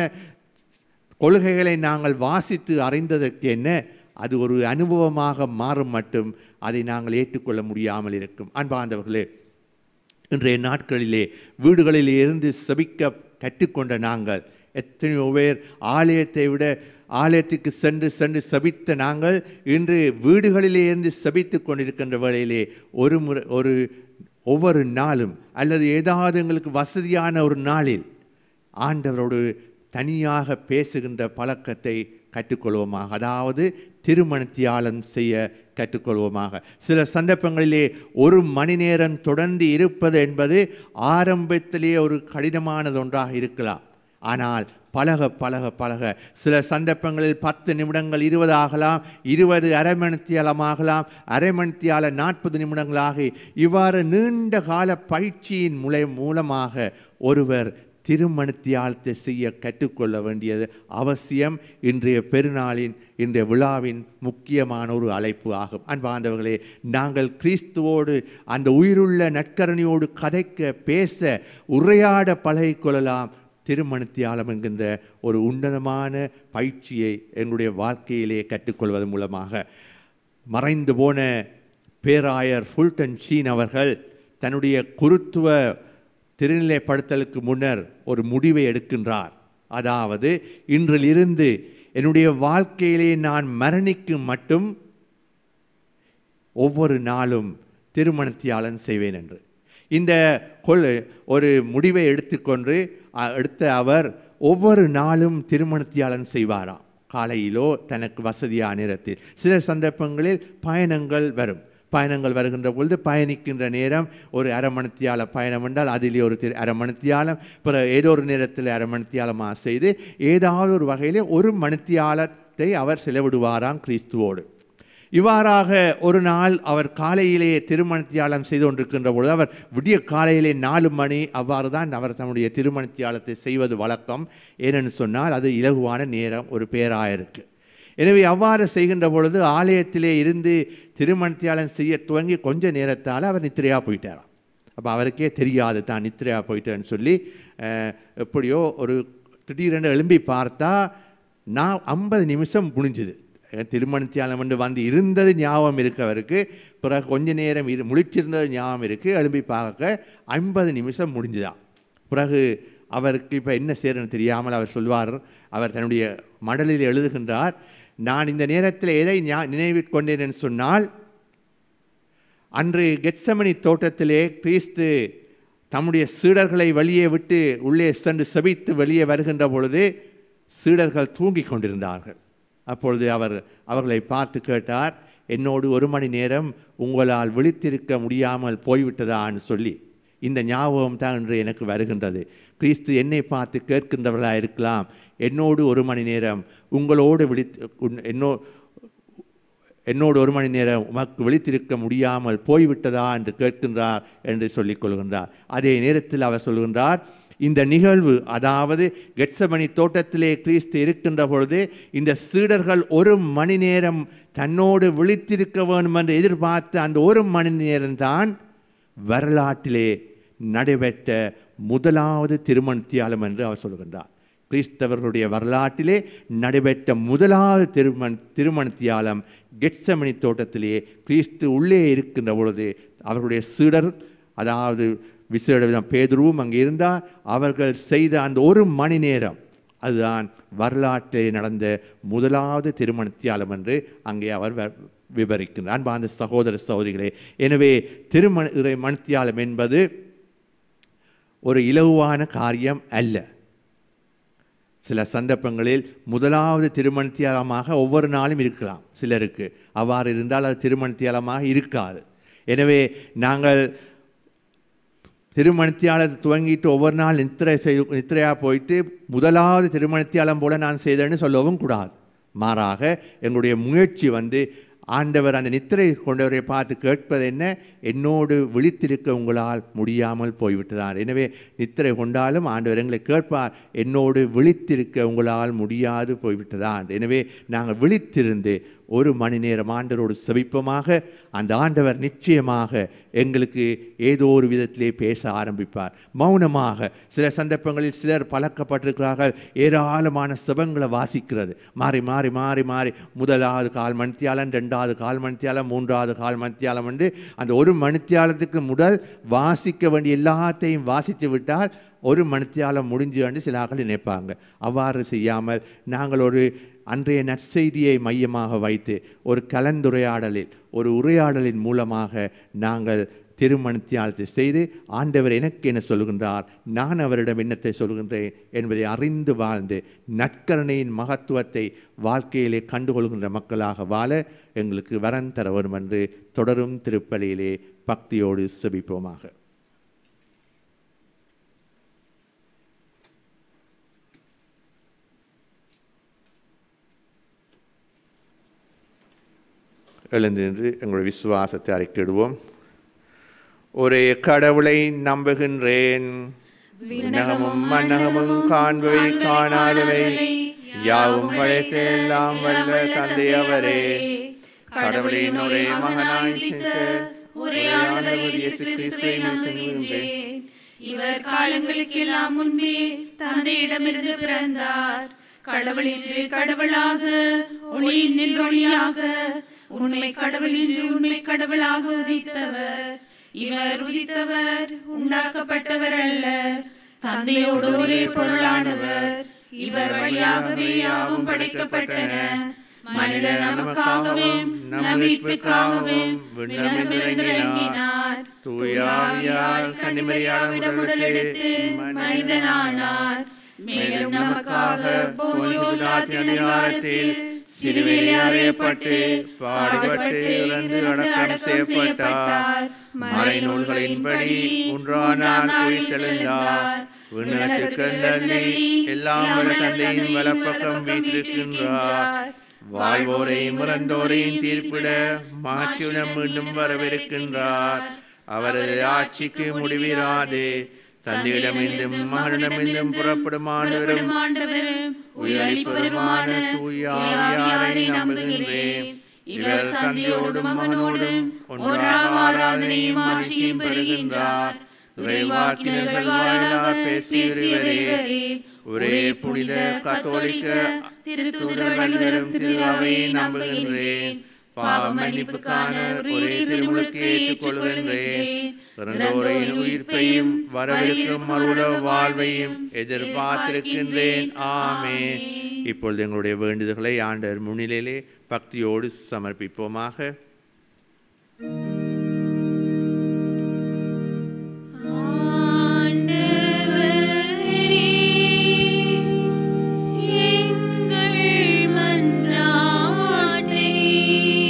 கொள்கைகளை நாங்கள் வாசித்து அறிந்ததற்கு என்ன அது ஒரு அனுபவமாக மாறும் மட்டும் அதை நாங்கள் ஏற்றுக்கொள்ள முடியாமல் இருக்கும் அன்பார்ந்தவர்களே இன்றைய நாட்களிலே வீடுகளிலே இருந்து செபிக்க கற்றுக்கொண்ட நாங்கள் எத்தனையோ பேர் ஆலயத்தை விட ஆலயத்துக்கு சென்று சென்று செபித்த நாங்கள் இன்று வீடுகளிலே இருந்து செபித்து கொண்டிருக்கின்ற வேளையிலே ஒரு முறை ஒரு ஒவ்வொரு நாளும் அல்லது ஏதாவது எங்களுக்கு வசதியான ஒரு நாளில் ஆண்டவரோடு தனியாக பேசுகின்ற பழக்கத்தை கற்றுக்கொள்வோமாக அதாவது திருமணத்தியாலம் செய்ய கற்றுக்கொள்வோமாக சில சந்தர்ப்பங்களிலே ஒரு மணி நேரம் தொடர்ந்து இருப்பது என்பது ஆரம்பத்திலே ஒரு கடினமானது ஒன்றாக இருக்கலாம் ஆனால் பழக பழக பழக சில சந்தர்ப்பங்களில் பத்து நிமிடங்கள் இருபது ஆகலாம் இருபது அரை மணித்தியாலமாகலாம் அரை மணித்தியால நாற்பது நிமிடங்களாக இவ்வாறு நீண்ட கால பயிற்சியின் முலை மூலமாக ஒருவர் திருமணத்தியாலத்தை செய்ய கற்றுக்கொள்ள வேண்டியது அவசியம் இன்றைய பெருநாளின் இன்றைய விழாவின் முக்கியமான ஒரு அழைப்பு ஆகும் அன்பார்ந்தவர்களே நாங்கள் கிறிஸ்துவோடு அந்த உயிருள்ள நற்கரணியோடு கதைக்க பேச உரையாட பழகிக்கொள்ளலாம் திருமணத்தியாலம் என்கின்ற ஒரு உன்னதமான பயிற்சியை எங்களுடைய வாழ்க்கையிலே கற்றுக்கொள்வதன் மூலமாக மறைந்து போன பேராயர் ஃபுல்டன் ஷீன் அவர்கள் தன்னுடைய குருத்துவ திருநிலைப்படுத்தலுக்கு முன்னர் ஒரு முடிவை எடுக்கின்றார் அதாவது இன்றிலிருந்து என்னுடைய வாழ்க்கையிலே நான் மரணிக்கும் மட்டும் ஒவ்வொரு நாளும் திருமணத்தியாளன் செய்வேன் என்று இந்த கொள் ஒரு முடிவை எடுத்துக்கொண்டு அ- எடுத்த அவர் ஒவ்வொரு நாளும் திருமணத்தியாளன் செய்வாராம் காலையிலோ தனக்கு வசதியான நேரத்தில் சில சந்தர்ப்பங்களில் பயணங்கள் வரும் பயணங்கள் வருகின்ற பொழுது பயணிக்கின்ற நேரம் ஒரு அரை மணித்தியால பயணம் என்றால் அதிலே ஒரு திரு அரை மணித்தியாலம் பிறகு ஏதோ ஒரு நேரத்தில் அரை மணித்தியாலமாக செய்து ஏதாவது ஒரு வகையிலே ஒரு மணித்தியாலத்தை அவர் செலவிடுவாராம் கிறிஸ்துவோடு இவ்வாறாக ஒரு நாள் அவர் காலையிலே திருமணத்தியாலம் செய்து கொண்டிருக்கின்ற பொழுது அவர் விடிய காலையிலே நாலு மணி அவ்வாறு தான் அவர் தன்னுடைய திருமணத்தியாலத்தை செய்வது வழக்கம் ஏனென்னு சொன்னால் அது இலகுவான நேரம் ஒரு பேராயிருக்கு எனவே அவ்வாறு செய்கின்ற பொழுது ஆலயத்திலே இருந்து திருமணத்தியாலம் செய்ய துவங்கி கொஞ்ச நேரத்தால் அவர் நித்திரையா போயிட்டாராம் அப்போ அவருக்கே தெரியாது தான் நித்திரையா போயிட்டேன்னு சொல்லி அஹ், எப்படியோ ஒரு திடீரென்று எழும்பி பார்த்தா நான் ஐம்பது நிமிஷம் முடிஞ்சுது திருமணத்தியாலம் வந்து வந்து இருந்தது ஞாபகம் இருக்கு அவருக்கு பிறகு கொஞ்ச நேரம் இரு முழிச்சிருந்தது ஞாபகம் இருக்கு எழும்பி பார்க்க ஐம்பது நிமிஷம் முடிஞ்சுதான் பிறகு அவருக்கு இப்போ என்ன செய்யறன்னு தெரியாமல் அவர் சொல்வார் அவர் தன்னுடைய மடலில் எழுதுகின்றார் நான் இந்த நேரத்தில் எதை ஞா- நினைவிற் கொண்டேன் என்று சொன்னால் அன்று கெட்சமனி தோட்டத்திலே கிறிஸ்து தம்முடைய சீடர்களை வெளியே விட்டு உள்ளே சென்று செபித்து வெளியே வருகின்ற பொழுது சீடர்கள் தூங்கிக் கொண்டிருந்தார்கள் அப்பொழுது அவர் அவர்களை பார்த்து கேட்டார் என்னோடு ஒரு மணி நேரம் உங்களால் விழித்திருக்க முடியாமல் போய்விட்டதான்னு சொல்லி இந்த ஞாபகம் தான் இன்று எனக்கு வருகின்றது கிறிஸ்து என்னை பார்த்து கேட்கின்றவர்களாக இருக்கலாம் என்னோடு ஒரு மணி நேரம் உங்களோடு விழித்து உன்- என்னோ என்னோடு ஒரு மணி நேரம் உமக்கு விழித்திருக்க முடியாமல் போய்விட்டதா என்று கேட்கின்றார் என்று சொல்லிக் கொள்கின்றார் அதே நேரத்தில் அவர் சொல்கின்றார் இந்த நிகழ்வு அதாவது கெட்சமணி தோட்டத்திலே கிறிஸ்து இருக்கின்ற பொழுது இந்த சீடர்கள் ஒரு மணி நேரம் தன்னோடு விழித்திருக்க வேண்டும் என்று எதிர்பார்த்த அந்த ஒரு மணி நேரம்தான் வரலாற்றிலே நடைபெற்ற முதலாவது திருமணத்தியாலம் என்று அவர் சொல்கின்றார் கிறிஸ்தவர்களுடைய வரலாற்றிலே நடைபெற்ற முதலாவது திருமண் திருமணத்தியாலம் கெட்சமணி தோட்டத்திலே கிறிஸ்து உள்ளே இருக்கின்ற பொழுது அவர்களுடைய சீடர் அதாவது விசேட விதம் பேதுருவும் அங்கே இருந்தார் அவர்கள் செய்த அந்த ஒரு மணி நேரம் அதுதான் வரலாற்றில் நடந்த முதலாவது திருமணத்தியாலம் என்று அங்கே அவர் வ- விவரிக்கின்றார் அன்பார்ந்த சகோதர சகோதரிகளே எனவே திருமண இறை மணத்தியாலம் என்பது ஒரு இலகுவான காரியம் அல்ல சில சந்தர்ப்பங்களில் முதலாவது திருமணத்தியாலமாக ஒவ்வொரு நாளும் இருக்கலாம் சிலருக்கு அவ்வாறு இருந்தால் அது திருமணத்தியாலமாக இருக்காது எனவே நாங்கள் திருமணத்தியாலத்தை துவங்கிட்டு ஒவ்வொரு நாள் நித்திரை செய் நித்திரையாக போயிட்டு முதலாவது திருமணத்தியாலம் போல நான் செய்தேன்னு சொல்லவும் கூடாது மாறாக எங்களுடைய முயற்சி வந்து ஆண்டவர் அந்த நித்திரை கொண்டவரை பார்த்து கேட்பது என்ன என்னோடு விழித்திருக்க உங்களால் முடியாமல் போய்விட்டதார் எனவே நித்திரை கொண்டாலும் ஆண்டவர் எங்களை கேட்பார் என்னோடு விழித்திருக்க உங்களால் முடியாது போய்விட்டதான் எனவே நாங்கள் விழித்திருந்து ஒரு மணி நேரம் ஆண்டவரோடு செபிப்போமாக அந்த ஆண்டவர் நிச்சயமாக எங்களுக்கு ஏதோ ஒரு விதத்திலே பேச ஆரம்பிப்பார் மௌனமாக சில சந்தர்ப்பங்களில் சிலர் பழக்கப்பட்டிருக்கிறார்கள் ஏராளமான செபங்களை வாசிக்கிறது மாறி மாறி மாறி மாறி முதலாவது கால் மணித்தியாலம் ரெண்டாவது கால் மணித்தியாலம் மூன்றாவது கால் மணித்தியாலம் வந்து அந்த ஒரு மணித்தியாலத்துக்கு முதல் வாசிக்க வேண்டிய எல்லாத்தையும் வாசித்து விட்டால் ஒரு மணித்தியாலம் முடிஞ்சு என்று சில ஆட்கள் நினைப்பாங்க அவ்வாறு செய்யாமல் நாங்கள் ஒரு அன்றைய நற்செய்தியை மையமாக வைத்து ஒரு கலந்துரையாடலில் ஒரு உரையாடலின் மூலமாக நாங்கள் திருமணத்தியாலத்தை செய்து ஆண்டவர் எனக்கு என்ன சொல்கின்றார் நான் அவரிடம் என்னத்தை சொல்கின்றேன் என்பதை அறிந்து வாழ்ந்து நற்கரணையின் மகத்துவத்தை வாழ்க்கையிலே கண்டுகொள்கின்ற மக்களாக வாழ எங்களுக்கு வரம் தர வரும் என்று தொடரும் திருப்பலியிலே பக்தியோடு செபிப்போமாக எழுந்து நின்று எங்களுடைய விசுவாசத்தை அறிக்கையிடுவோம் ஒரே கடவுளை நம்புகின்றேன் விண்ணகமும் மன்னகமும் காண்பவை காணாதவை யாவும் படைத்த எல்லாம் வல்ல தந்தை அவரே கடவுளின் ஒரே மகனாய் சித்த ஒரே ஆண்டவர் இயேசு கிறிஸ்துவை நம்புகின்றேன் இவர் காலங்களுக்கெல்லாம் முன்பே தந்தையிடமிருந்து பிறந்தார் கடவுள் என்று கடவுளாக ஒளியின் ஒளியாக உண்மை கடவுள் என்று உண்மை கடவுளாக உதித்தவர் இவர் உதித்தவர் உண்டாக்கப்பட்டவர் அல்ல தந்தையோடு ஒரே பொருளானவர் இவர் வழியாகவே யாவும் படைக்கப்பட்டன மனிதர் நமக்காகவும் நம் மீட்புக்காகவும் விண்ணகமிருந்து இறங்கினார் தூயாவியால் கன்னிமரியாவிடம் உடலெடுத்து மனிதனானார் மேலும் நமக்காக போயுள்ளாத்தின் அதிகாரத்தில் சிறுவையில் அறையப்பட்டு பாடுபட்டு இறந்து அடக்கம் செய்யப்பட்டார் மறை நூல்களின்படி மூன்றாம் நாள் உயிர்த்தெழுந்தார் விண்ணகத்துக்கு தள்ளி எல்லாம் வல்ல தந்தையின் வலப்பக்கம் வீற்றிருக்கின்றார் வாழ்வோரையும் இறந்தோரையும் தீர்ப்பிட மாற்றியுடன் மீண்டும் வரவிருக்கின்றார் அவரது ஆட்சிக்கு முடிவிராது தந்தையிடமிருந்தும் மகனிடமிருந்தும் புறப்படும் ஆண்டவரும் ஆண்டவரும் உயிரளிப்பவருமான தூய ஆவியாரை நம்புகின்றேன் இவர் தந்தையோடும் மகனோடும் ஒன்றாக ஆராதனையும் ஆட்சியும் பெறுகின்றார் இறைவாக்கினர்கள் வாயிலாக பேசியவரே ஒரே புனித கத்தோலிக்க திருத்தூதர் வழிவரும் திரு அவையை நம்புகின்றேன் பாவ மன்னிப்புக்கான ஒரே திருமுழுக்கு ஏற்றுக்கொள்கின்றேன் பிறந்தோரின் உயிர்ப்பையும் வரவிருக்கும் மறுட வாழ்வையும் எதிர்பார்த்திருக்கின்றேன் ஆமே இப்பொழுது எங்களுடைய வேண்டுதல்களை ஆண்டவர் முன்னிலையிலே பக்தியோடு சமர்ப்பிப்போமாக ஆண்டவரே எங்கள் மன்றாட்டை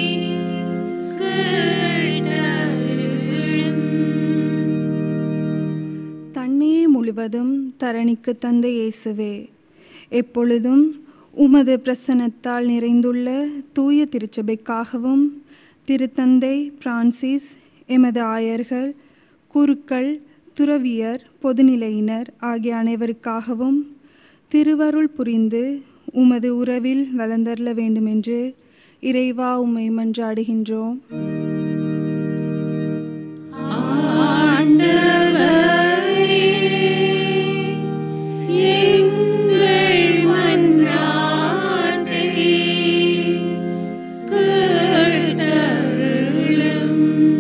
கேட்டருளும் முழுவதும் தரணிக்கு தந்த இயேசுவே எப்பொழுதும் உமது பிரசன்னத்தால் நிறைந்துள்ள தூய திருச்சபைக்காகவும் திருத்தந்தை பிரான்சிஸ் எமது ஆயர்கள் குருக்கள் துறவியர் பொதுநிலையினர் ஆகிய அனைவருக்காகவும் திருவருள் புரிந்து உமது உறவில் வளர்ந்தருள வேண்டுமென்று இறைவா உம்மை மன்றாடுகின்றோம் எங்கள் மன்றாட்டை கேட்டருளும்.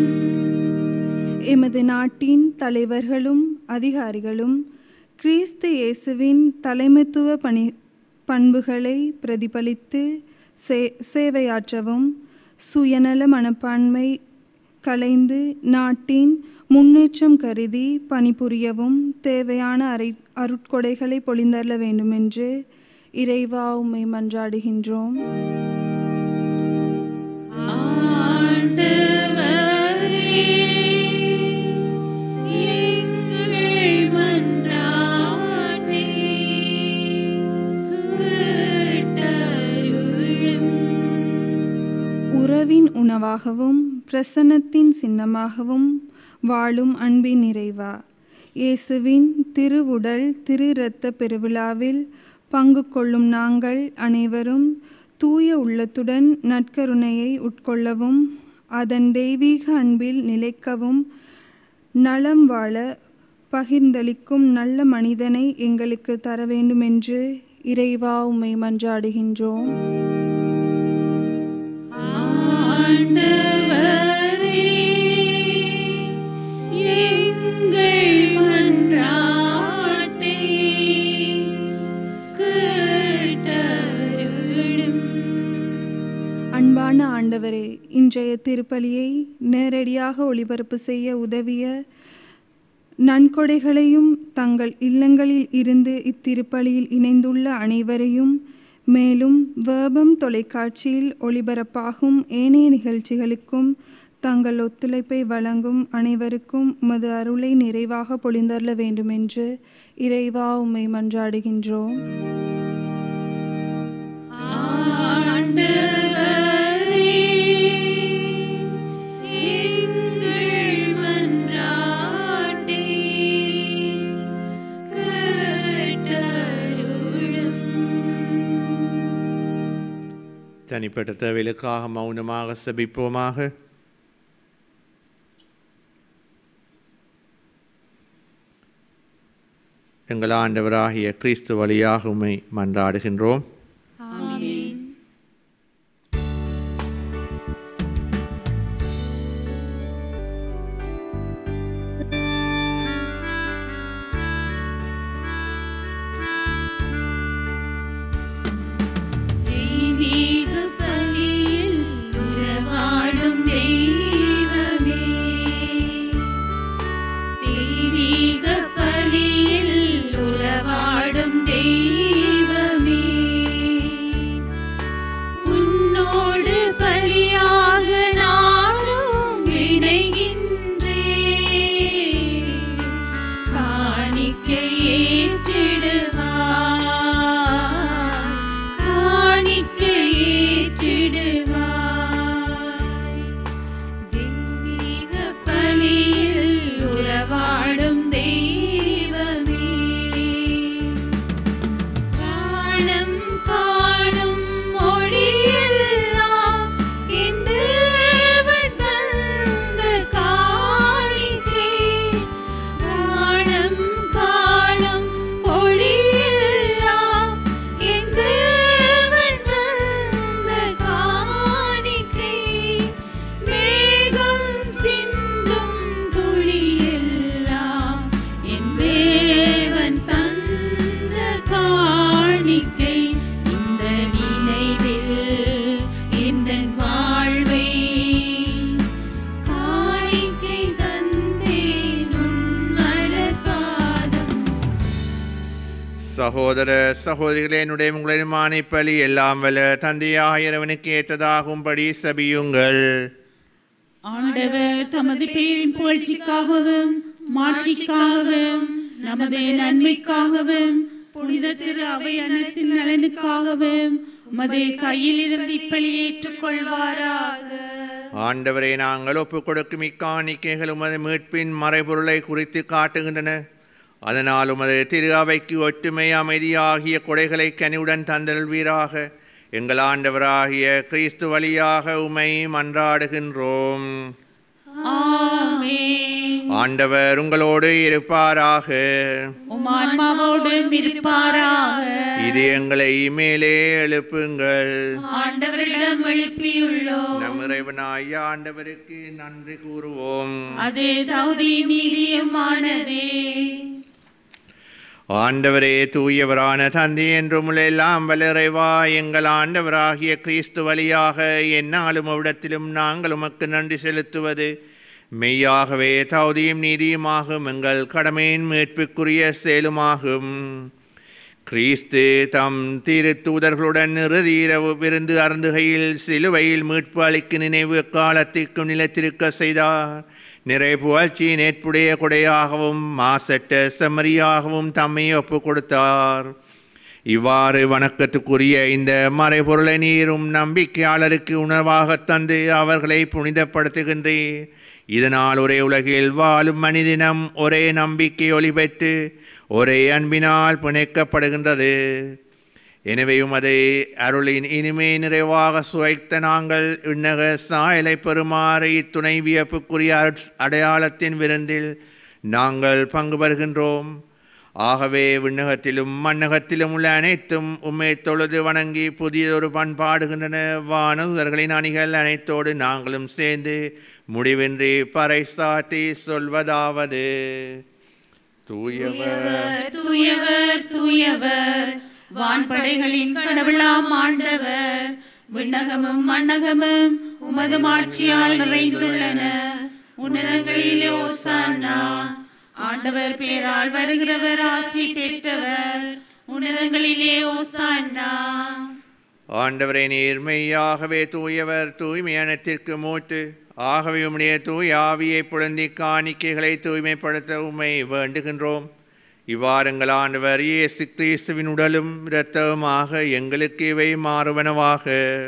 எமது நாட்டின் தலைவர்களும் அதிகாரிகளும் கிறிஸ்து இயேசுவின் தலைமைத்துவ பணி பண்புகளை பிரதிபலித்து சே சேவையாற்றவும் சுயநல மனப்பான்மை கலைந்து நாட்டின் முன்னேற்றம் கருதி பணிபுரியவும் தேவையான அரை அருட்கொடைகளை பொழிந்தருள வேண்டுமென்று இறைவா உம்மை மன்றாடுகின்றோம் ஆண்டவரே, எங்கள் மன்றாட்டை கேட்டருளும். உறவின் உணவாகவும் பிரசன்னத்தின் சின்னமாகவும் வாழும் அன்பின் நிறைவா இயேசுவின் திருவுடல் திரு இரத்த பெருவிழாவில் பங்கு கொள்ளும் நாங்கள் அனைவரும் தூய உள்ளத்துடன் நற்கருணையை உட்கொள்ளவும் அதன் தெய்வீக அன்பில் நிலைக்கவும் நலம் வாழ பகிர்ந்தளிக்கும் நல்ல மனிதனை எங்களுக்கு தர வேண்டுமென்று இறைவா உம்மை மன்றாடுகின்றோம் ஆண்டவரே, எங்கள் மன்றாட்டை கேட்டருளும். அன்பான ஆண்டவரே இன்றைய திருப்பலியை நேரடியாக ஒளிபரப்பு செய்ய உதவிய நன்கொடைகளையும் தங்கள் இல்லங்களில் இருந்து இத்திருப்பலியில் இணைந்துள்ள அனைவரையும் மேலும் வேபம் தொலைக்காட்சியில் ஒளிபரப்பாகும் ஏனைய நிகழ்ச்சிகளுக்கும் தங்கள் ஒத்துழைப்பை வழங்கும் அனைவருக்கும் உமது அருளை நிறைவாக பொழிந்தருள வேண்டுமென்று இறைவா உம்மை மன்றாடுகின்றோம் ஆண்டவரே, எங்கள் மன்றாட்டை கேட்டருளும். தனிப்பட்ட தேவைகளுக்காக மௌனமாக செபிப்போமாக எங்கள் ஆண்டவராகிய கிறிஸ்து வழியாக உம்மை மன்றாடுகின்றோம் ஆமென். தெய்வீக பலியில் உறவாடும் தெய்வமே தெய்வீக பலியில் உறவாடும் தெய்வமே உன்னோடு பலியாக நானும் இணைகின்றே காணிக்கை ஏற்றிடுவாய் காணிக்கை ஏற்றிடுவாய் தெய்வீக பலியில் உறவாடும் தெய்வமே காணம் காணும் மொழியெல்லாம் என் தேவன் தந்த காணிக்கை. காணம் காணும் மொழியெல்லாம் என் தேவன் தந்த காணிக்கை. மேகம் சிந்தும் துளியெல்லாம் என் தேவன் தந்த காணிக்கை இந்த நினைவில் இந்த வாழ்வை காணிக்கை தந்தேன் உன் மலர்பாதம் சகோதர சகோதரிகளே என்னுடைய உங்களின் மானிப்பலி எல்லாம் வல்ல தந்தையாக இறைவனுக்கு ஏற்றதாகும்படி சபியுங்கள் ஆண்டவர் தமது பேரின் புகழ்ச்சிக்காகவும் மாட்சிக்காகவும் நமது நன்மைக்காகவும் புனித திரு அவை அனைத்தின் நலனுக்காகவும் உமது கையில் இருந்து இப்பலி ஏற்றுக்கொள்வாராக ஆண்டவரே நாங்கள் ஒப்புக் கொடுக்கும் இக்காணிக்கைகள் உமது மீட்பின் மறைபொருளை குறித்து காட்டுகின்றன அதனால் உமது திரு அவைக்கு ஒற்றுமை அமைதி ஆகிய கொடைகளை கனிவுடன் தந்தல்வீராக எங்கள் ஆண்டவராகிய கிறிஸ்து வழியாக உமை மன்றாடுகின்றோம் ஆமென் ஆண்டவர் உங்களோடு இருப்பாராக உம் ஆன்மாவோடும் இருப்பாராக இது எங்களை மேலே எழுப்புங்கள் ஆண்டவரிடம் எழுப்பியுள்ளோம் நம் இறைவனாய ஆண்டவருக்கு நன்றி கூறுவோம் அது தகுதி நீதியுமானதே ஆண்டவரே தூயவரான தந்தை என்றும் எல்லாம் வல்லறைவா எங்கள் ஆண்டவராகிய கிறிஸ்து வழியாக எந்நாளும் அவ்விடத்திலும் நாங்கள் உமக்கு நன்றி செலுத்துவது மெய்யாகவே தகுதியும் நீதியுமாகும் எங்கள் கடமையின் மீட்புக்குரிய செயலுமாகும் கிறிஸ்து தம் திருத்தூதர்களுடன் இறுதி இரவு விருந்து அருந்துகையில் சிலுவையில் மீட்பு அளிக்கும் நினைவு காலத்திற்கும் நிலைத்திருக்க செய்தார் நிறை புகழ்ச்சி நேற்புடைய கொடையாகவும் மாசற்ற செம்மறியாகவும் தம்மை ஒப்பு கொடுத்தார் இவ்வாறு வணக்கத்துக்குரிய இந்த மறைபொருளை நீரும் நம்பிக்கையாளருக்கு உணர்வாக தந்து அவர்களை புனிதப்படுத்துகின்றேன் இதனால் ஒரே உலகில் வாழும் மனிதினம் ஒரே நம்பிக்கை ஒளி பெற்று ஒரே அன்பினால் பிணைக்கப்படுகின்றது எனவே உமதை அருளின் இனிமை நிறைவாக சுவைத்த நாங்கள் இந்நக சாயலை பெறுமாறு இத்துணை வியப்புக்குரிய அருட்- அடையாளத்தின் விருந்தில் நாங்கள் பங்கு பெறுகின்றோம் ஆகவே விண்ணகத்திலும் மண்ணகத்திலும் உள்ள அனைத்தும் உம்மை தொழுது வணங்கி புதியதொரு பண்பாடுகின்றன வானவர்களின் அணிகள் அனைத்தோடு நாங்களும் சேர்ந்து முடிவின்றி பறைசாற்றி சொல்வதாவது தூயவர் தூயவர் தூயவர் வான்படைகளின் கடவுளாம் ஆண்டவர் விண்ணகமும் மண்ணகமும் உமது மாட்சியால் நிறைந்துள்ளன உன்னதங்களிலே ஓசானா ஆண்டவர் பேரால் வருகிறவர் ஆசி பெற்றவர் உன்னதங்களிலே ஓசானா ஆண்டவரே நீர் மெய்யாகவே தூயவர் தூய்மையானத்திற்கு மூட்டு ஆகவே உம்முடைய தூய் ஆவியை புலந்தி காணிக்கைகளை தூய்மைப்படுத்த உம்மை வேண்டுகின்றோம் இவ்வாறுங்கள் ஆண்டவர் இயேசு கிறிஸ்துவின் உடலும் இரத்தவுமாக எங்களுக்கு இவை மாறுவனவாக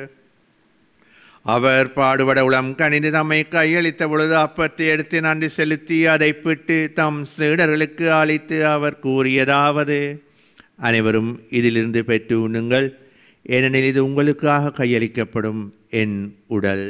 அவர் பாடுபட உளம் கணிந்து தம்மை கையளித்த பொழுது அப்பத்தை எடுத்து நன்றி செலுத்தி அதை பிட்டு தம் சீடர்களுக்கு அளித்து அவர் கூறியதாவது அனைவரும் இதிலிருந்து பெற்று உண்ணுங்கள் ஏனெனில் இது உங்களுக்காக கையளிக்கப்படும் என் உடல்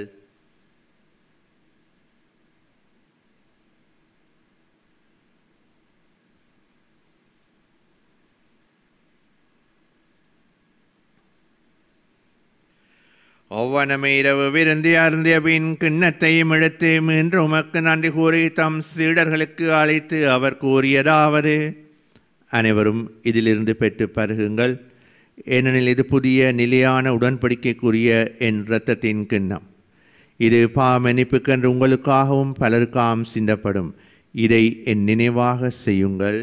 ஒவ்வொனமே இரவு விருந்தி அருந்திய பின் கிண்ணத்தையும் எடுத்து மீண்டும் உமக்கு நன்றி கூறி தம் சீடர்களுக்கு அழைத்து அவர் கூறியதாவது அனைவரும் இதிலிருந்து பெற்று பருகுங்கள் ஏனெனில் இது புதிய நிலையான உடன்படிக்கைக்குரிய என் இரத்தத்தின் கிண்ணம் இது பாமன்னிப்புக்கென்று உங்களுக்காகவும் பலருக்காம் சிந்தப்படும் இதை என் நினைவாக செய்யுங்கள்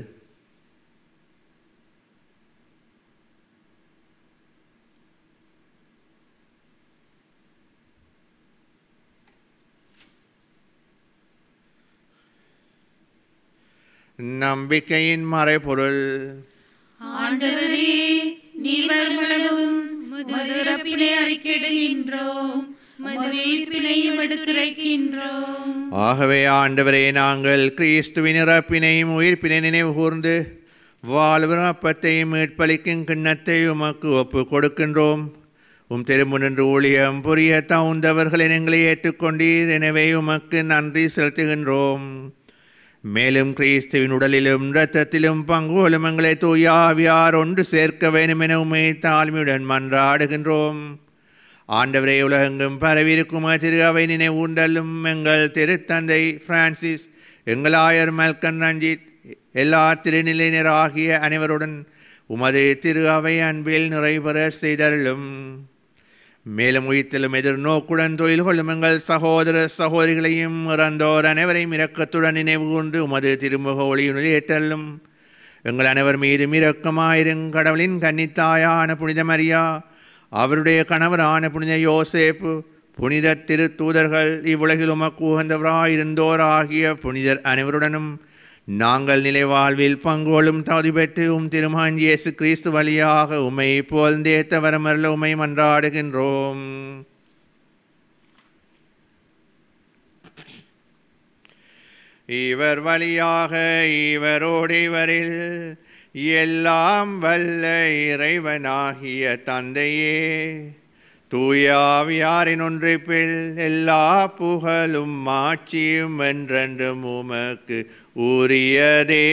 நம்பிக்கையின் மறைபொருள் ஆண்டவரே நீர் வருமளவும் மது இறப்பினை அறிக்கையிடுகின்றோம் மது உயிர்ப்பினையும் எடுத்துரைக்கின்றோம் ஆகவே ஆண்டவரே நாங்கள் கிறிஸ்துவின் இறப்பினையும் உயிர்ப்பினை நினைவு கூர்ந்து வாழ்வின் அப்பத்தையும் மீட்பளிக்கும் கிண்ணத்தை உமக்கு ஒப்பு கொடுக்கின்றோம் உம் திருமுனின்று ஊழியம் புரிய தகுந்தவர்களை எங்களை ஏற்றுக்கொண்டீர் எனவே உமக்கு நன்றி செலுத்துகின்றோம் மேலும் கிறிஸ்துவின் உடலிலும் இரத்தத்திலும் பங்கோலும் எங்களை தூயாவியார் ஒன்று சேர்க்க வேண்டும் என உமை தாழ்மையுடன் மன்றாடுகின்றோம் ஆண்டவரே உலகெங்கும் பரவியிருக்கும் திரு அவை நினைவூண்டலும் எங்கள் திருத்தந்தை பிரான்சிஸ் எங்கள் ஆயர் மல்கன் ரஞ்சித் எல்லா திருநிலையினராகிய அனைவருடன் உமது திரு அவை அன்பில் நிறைபெற செய்தருளும் மேலும் உயிர்த்தலும் எதிர்நோக்குடன் தொழில் கொள்ளும் எங்கள் சகோதர சகோதரிகளையும் இறந்தோர் அனைவரையும் இரக்கத்துடன் நினைவு கூர்ந்து உமது திருமுக ஒளியுடன் ஏற்றலும் எங்கள் அனைவர் மீதும் இரக்கமாயிரும் கடவுளின் கன்னித்தாயான புனித மரியா அவருடைய கணவரான புனித யோசேப்பு புனித திருத்தூதர்கள் இவ்வுலகில் உமக்கு உகந்தவராயிருந்தோர் ஆகிய புனிதர் அனைவருடனும் நாங்கள் நிலை வாழ்வில் பங்கோளும் தகுதி பெற்று உம் திருமான் இயேசு கிறிஸ்து வழியாக உமை போல்ந்தேத்த வரமரல உமை மன்றாடுகின்றோம் இவர் வழியாக இவரோடு இவரில் எல்லாம் வல்ல இறைவனாகிய தந்தையே தூயாவியாரின் ஒன்றிப்பில் எல்லா புகழும் மாட்சியும் என்றென்றும் உமக்கு உரியதே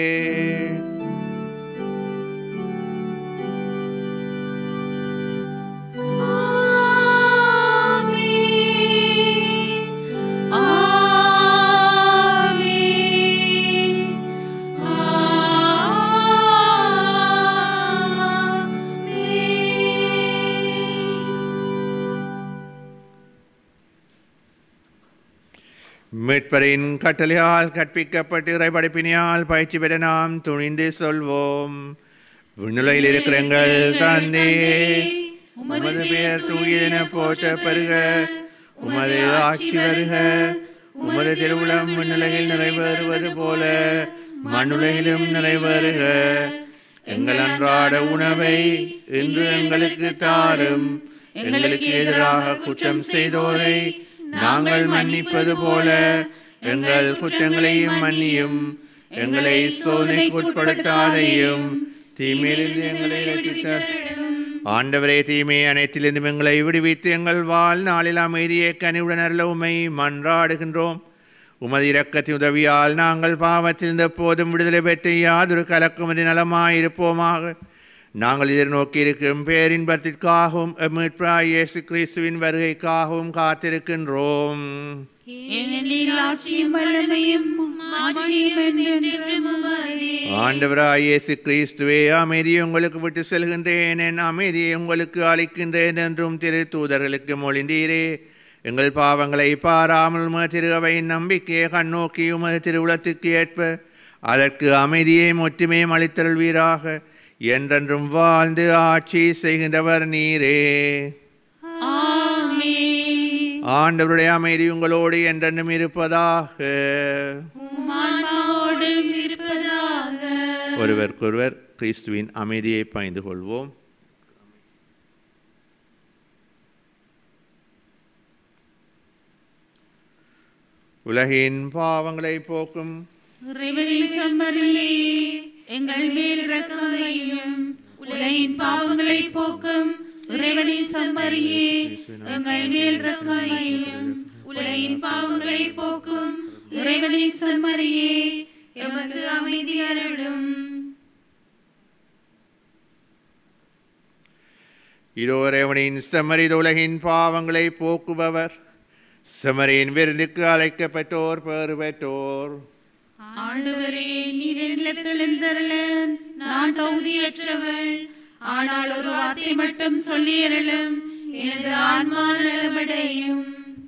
மீட்பரின் கட்டளையால் கற்பிக்கப்பட்டு இறைபடைப்பினியால் பயிற்சி பெற நாம் துணிந்து சொல்வோம் விண்ணுலையில் இருக்கிற எங்கள் தந்தையே உமது பெயர் தூயன போற்ற பெருக உமது ஆட்சி வருக உமது திருவுளம் விண்ணுலகில் நிறைவேறுவது போல மண்ணுலகிலும் நிறைவேறுக எங்கள் அன்றாட உணவை இன்று எங்களுக்கு தாரும் எங்களுக்கு எதிராக குற்றம் செய்தோரை நாங்கள் மன்னிப்பது போல எங்கள் குற்றங்களையும் மன்னியும் எங்களை சோதனைக்கு உட்படுத்தாதையும் தீமையிலிருந்து எங்களை ரட்சித்தார் ஆண்டவரே தீமை அனைத்திலிருந்தும் எங்களை விடுவித்து எங்கள் வாழ்நாளில் அமைதியை கனிவுடன் அருள உமை மன்றாடுகின்றோம் உமது இரக்கத்தின் உதவியால் நாங்கள் பாவத்திலிருந்து எப்போதும் விடுதலை பெற்று யாதொரு கலக்கமின்றி நலமாயிருப்போமாக நாங்கள் எதிர்நோக்கி இருக்கும் பேரின்பத்திற்காகவும் மீட்பராய் இயேசு கிறிஸ்துவின் வருகைக்காகவும் காத்திருக்கின்றோம் ஏனெனில் ஆட்சியும் வல்லமையும் மாட்சியும் என்றென்றும் உமதே. ஆண்டவராய் இயேசு கிறிஸ்துவே அமைதியை உங்களுக்கு விட்டு செல்கின்றேன் என் அமைதியை உங்களுக்கு அளிக்கின்றேன் என்றும் திரு தூதர்களுக்கு மொழிந்தீரே எங்கள் பாவங்களை பாராமல் உமது திரு அவையின் நம்பிக்கையை கண்ணோக்கி உமது திருவுளத்துக்கு ஏற்ப அதற்கு அமைதியையும் ஒற்றுமையும் அளித்தருள்வீராக என்றென்றும் வாழ்ந்து ஆட்சி செய்கின்றவர் நீரே ஆமென். ஆண்டவருடைய அமைதி உங்களோடு என்றென்றும் இருப்பதாக உம் ஆன்மாவோடும் இருப்பதாக ஒருவருக்கொருவர் கிறிஸ்துவின் அமைதியை பாய்ந்து கொள்வோம் உலகின் பாவங்களை போக்கும் இறைவனின் செம்மறியே எங்கள் மேல் இரக்கம் வையும் உலகின் பாவங்களை போக்கும் இறைவனின் செம்மறியே எங்கள் மேல் இரக்கம் வையும் உலகின் பாவங்களை போக்கும் இறைவனின் செம்மறியே எமக்கு அமைதி அருளும் இதோ இறைவனின் செம்மறித உலகின் பாவங்களை போக்குபவர் செம்மறியின் விருந்துக்கு அழைக்கப்பட்டோர் பெறு பெற்றோர் ஆண்டவரே நீர் என்னிடத்தில் எழுந்தருள நான் தகுதியற்றவள் ஆனால் ஒரு வார்த்தை மட்டும் சொல்லி அருளும் எனது ஆன்மா நலமடையும்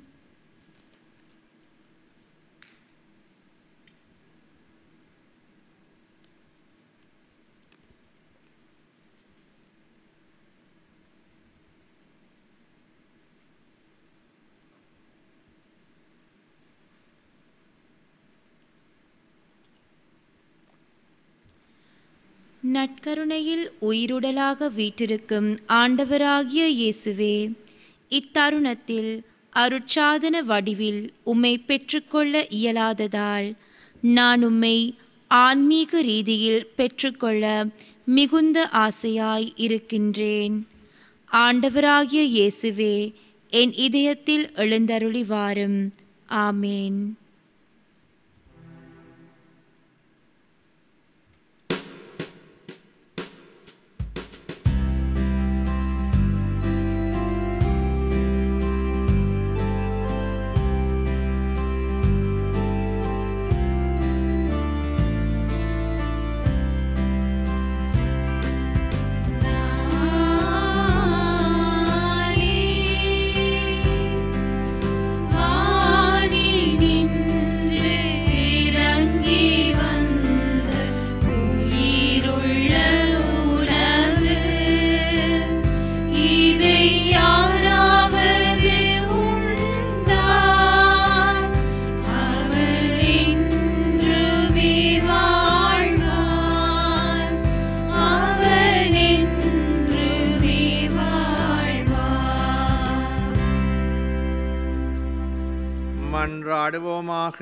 நற்கருணையில் உயிருடலாக வீற்றிருக்கும் ஆண்டவராகிய இயேசுவே இத்தருணத்தில் அருட்சாதன வடிவில் உம்மை பெற்றுக்கொள்ள இயலாததால் நான் உம்மை ஆன்மீக ரீதியில் பெற்றுக்கொள்ள மிகுந்த ஆசையாய் இருக்கின்றேன் ஆண்டவராகிய இயேசுவே என் இதயத்தில் எழுந்தருளி வாரும் ஆமேன் வாணி நின் மன்றாடுவோமாக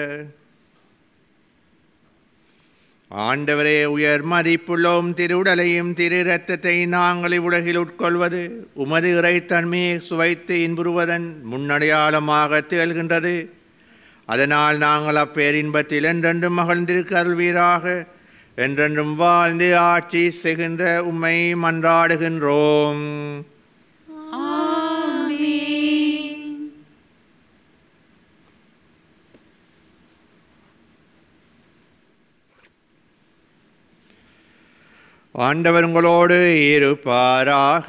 ஆண்டவரே உயர் மதிப்புள்ளோம் திருவுடலையும் திரு இரத்தத்தை நாங்கள் இவ்வுலகில் உட்கொள்வது உமது இறைத்தன்மையை சுவைத்து இன்புறுவதன் முன்னடையாளமாக திகழ்கின்றது அதனால் நாங்கள் அப்பேரின்பத்தில் என்றென்றும் மகிழ்ந்திருக்க அருள்வீராக என்றென்றும் வாழ்ந்து ஆட்சி செய்கின்ற உம்மை மன்றாடுகின்றோம் ஆண்டவர் உங்களோடு இருப்பாராக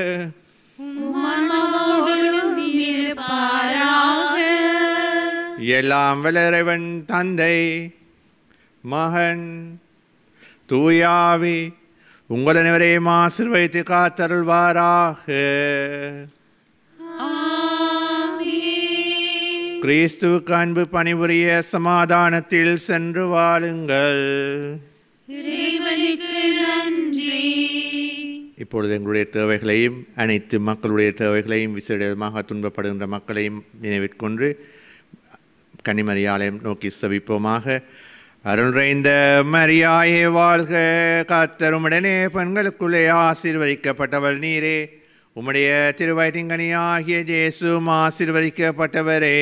மனமோடும் இருப்பாராக எல்லாம் வளரவன் தந்தை மகன் தூயாவி உங்கள் அனைவரையும் ஆசிர்வதித்து காத்தருள்வாராக கிறிஸ்துவுக்கு அன்பு பணிபுரிய சமாதானத்தில் சென்று வாழுங்கள் இறைவனுக்கு நன்றி இப்பொழுது எங்களுடைய தேவைகளையும் அனைத்து மக்களுடைய தேவைகளையும் விசேடமாக துன்பப்படுகின்ற மக்களையும் நினைவிற்கொண்டு கன்னிமரியாலயம் நோக்கி செவிப்போமாக அருள்றைந்த மரியாயே வாழ்க காத்தருமுடனே பெண்களுக்குள்ளே ஆசீர்வதிக்கப்பட்டவள் நீரே உம்முடைய திருவயத்திங்கனியாகிய ஜேசும் ஆசீர்வதிக்கப்பட்டவரே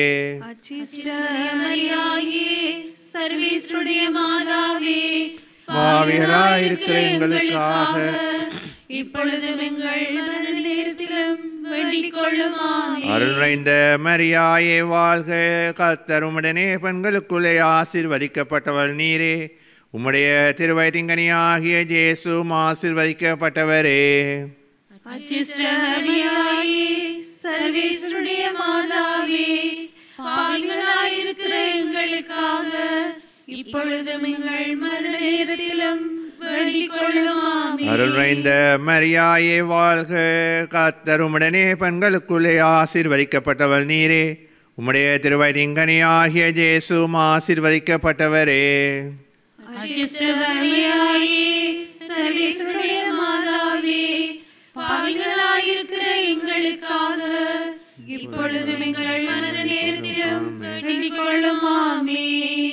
மரியாயே சர்வீஸ்ருடைய மாதாவே பாவிகளாயிருக்கிற எங்களுக்காக இப்பொழுதும் எங்கள் மரண நேரத்திலும் வேண்டிக் கொள்ளுமாமே அருள்றைந்த மரியாயே வாழ்க கத்தருமுடனே பெண்களுக்குள்ளே ஆசீர்வதிக்கப்பட்டவள் நீரே உம்முடைய திருவயத்திங்கனியாகிய ஜேசும் ஆசீர்வதிக்கப்பட்டவரே அச்சிஷ்டமரியாயே சர்வேஸ்வருடைய மாதாவே பாவிகளாயிருக்கிற எங்களுக்காக இப்பொழுதும் எங்கள் மரண நேரத்திலும் வேண்டிக் கொள்ளுமாமே அருள்றைந்த மரியாயே வாழ்க கத்தருமுடனே பெண்களுக்குள்ளே ஆசீர்வதிக்கப்பட்டவள் நீரே உம்முடைய திருவயத்திங்கனியாகிய ஜேசும் ஆசீர்வதிக்கப்பட்டவரே அச்சிஷ்டமரியாயே சர்வேஸ்வருடைய மாதாவே பாவிகளாயிருக்கிற எங்களுக்காக இப்பொழுதும் எங்கள் மரண நேரத்திலும் வேண்டிக் கொள்ளுமாமே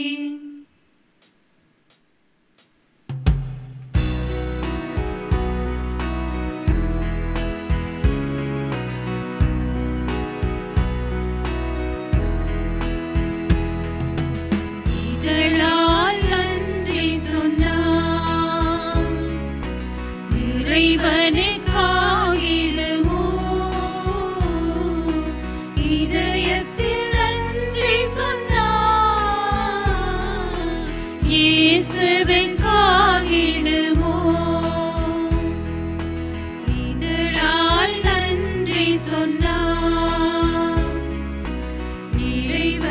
இதழால் நன்றி சொன்னார் இறைவனுக்காகிடுமோ இதயத்தில் நன்றி சொன்னார் இயேசுவுக்காகிடுமோ இதழால் நன்றி சொன்னார்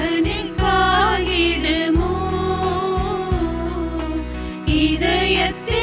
இறைவனுக்காகிடுமோ இதயத்தில்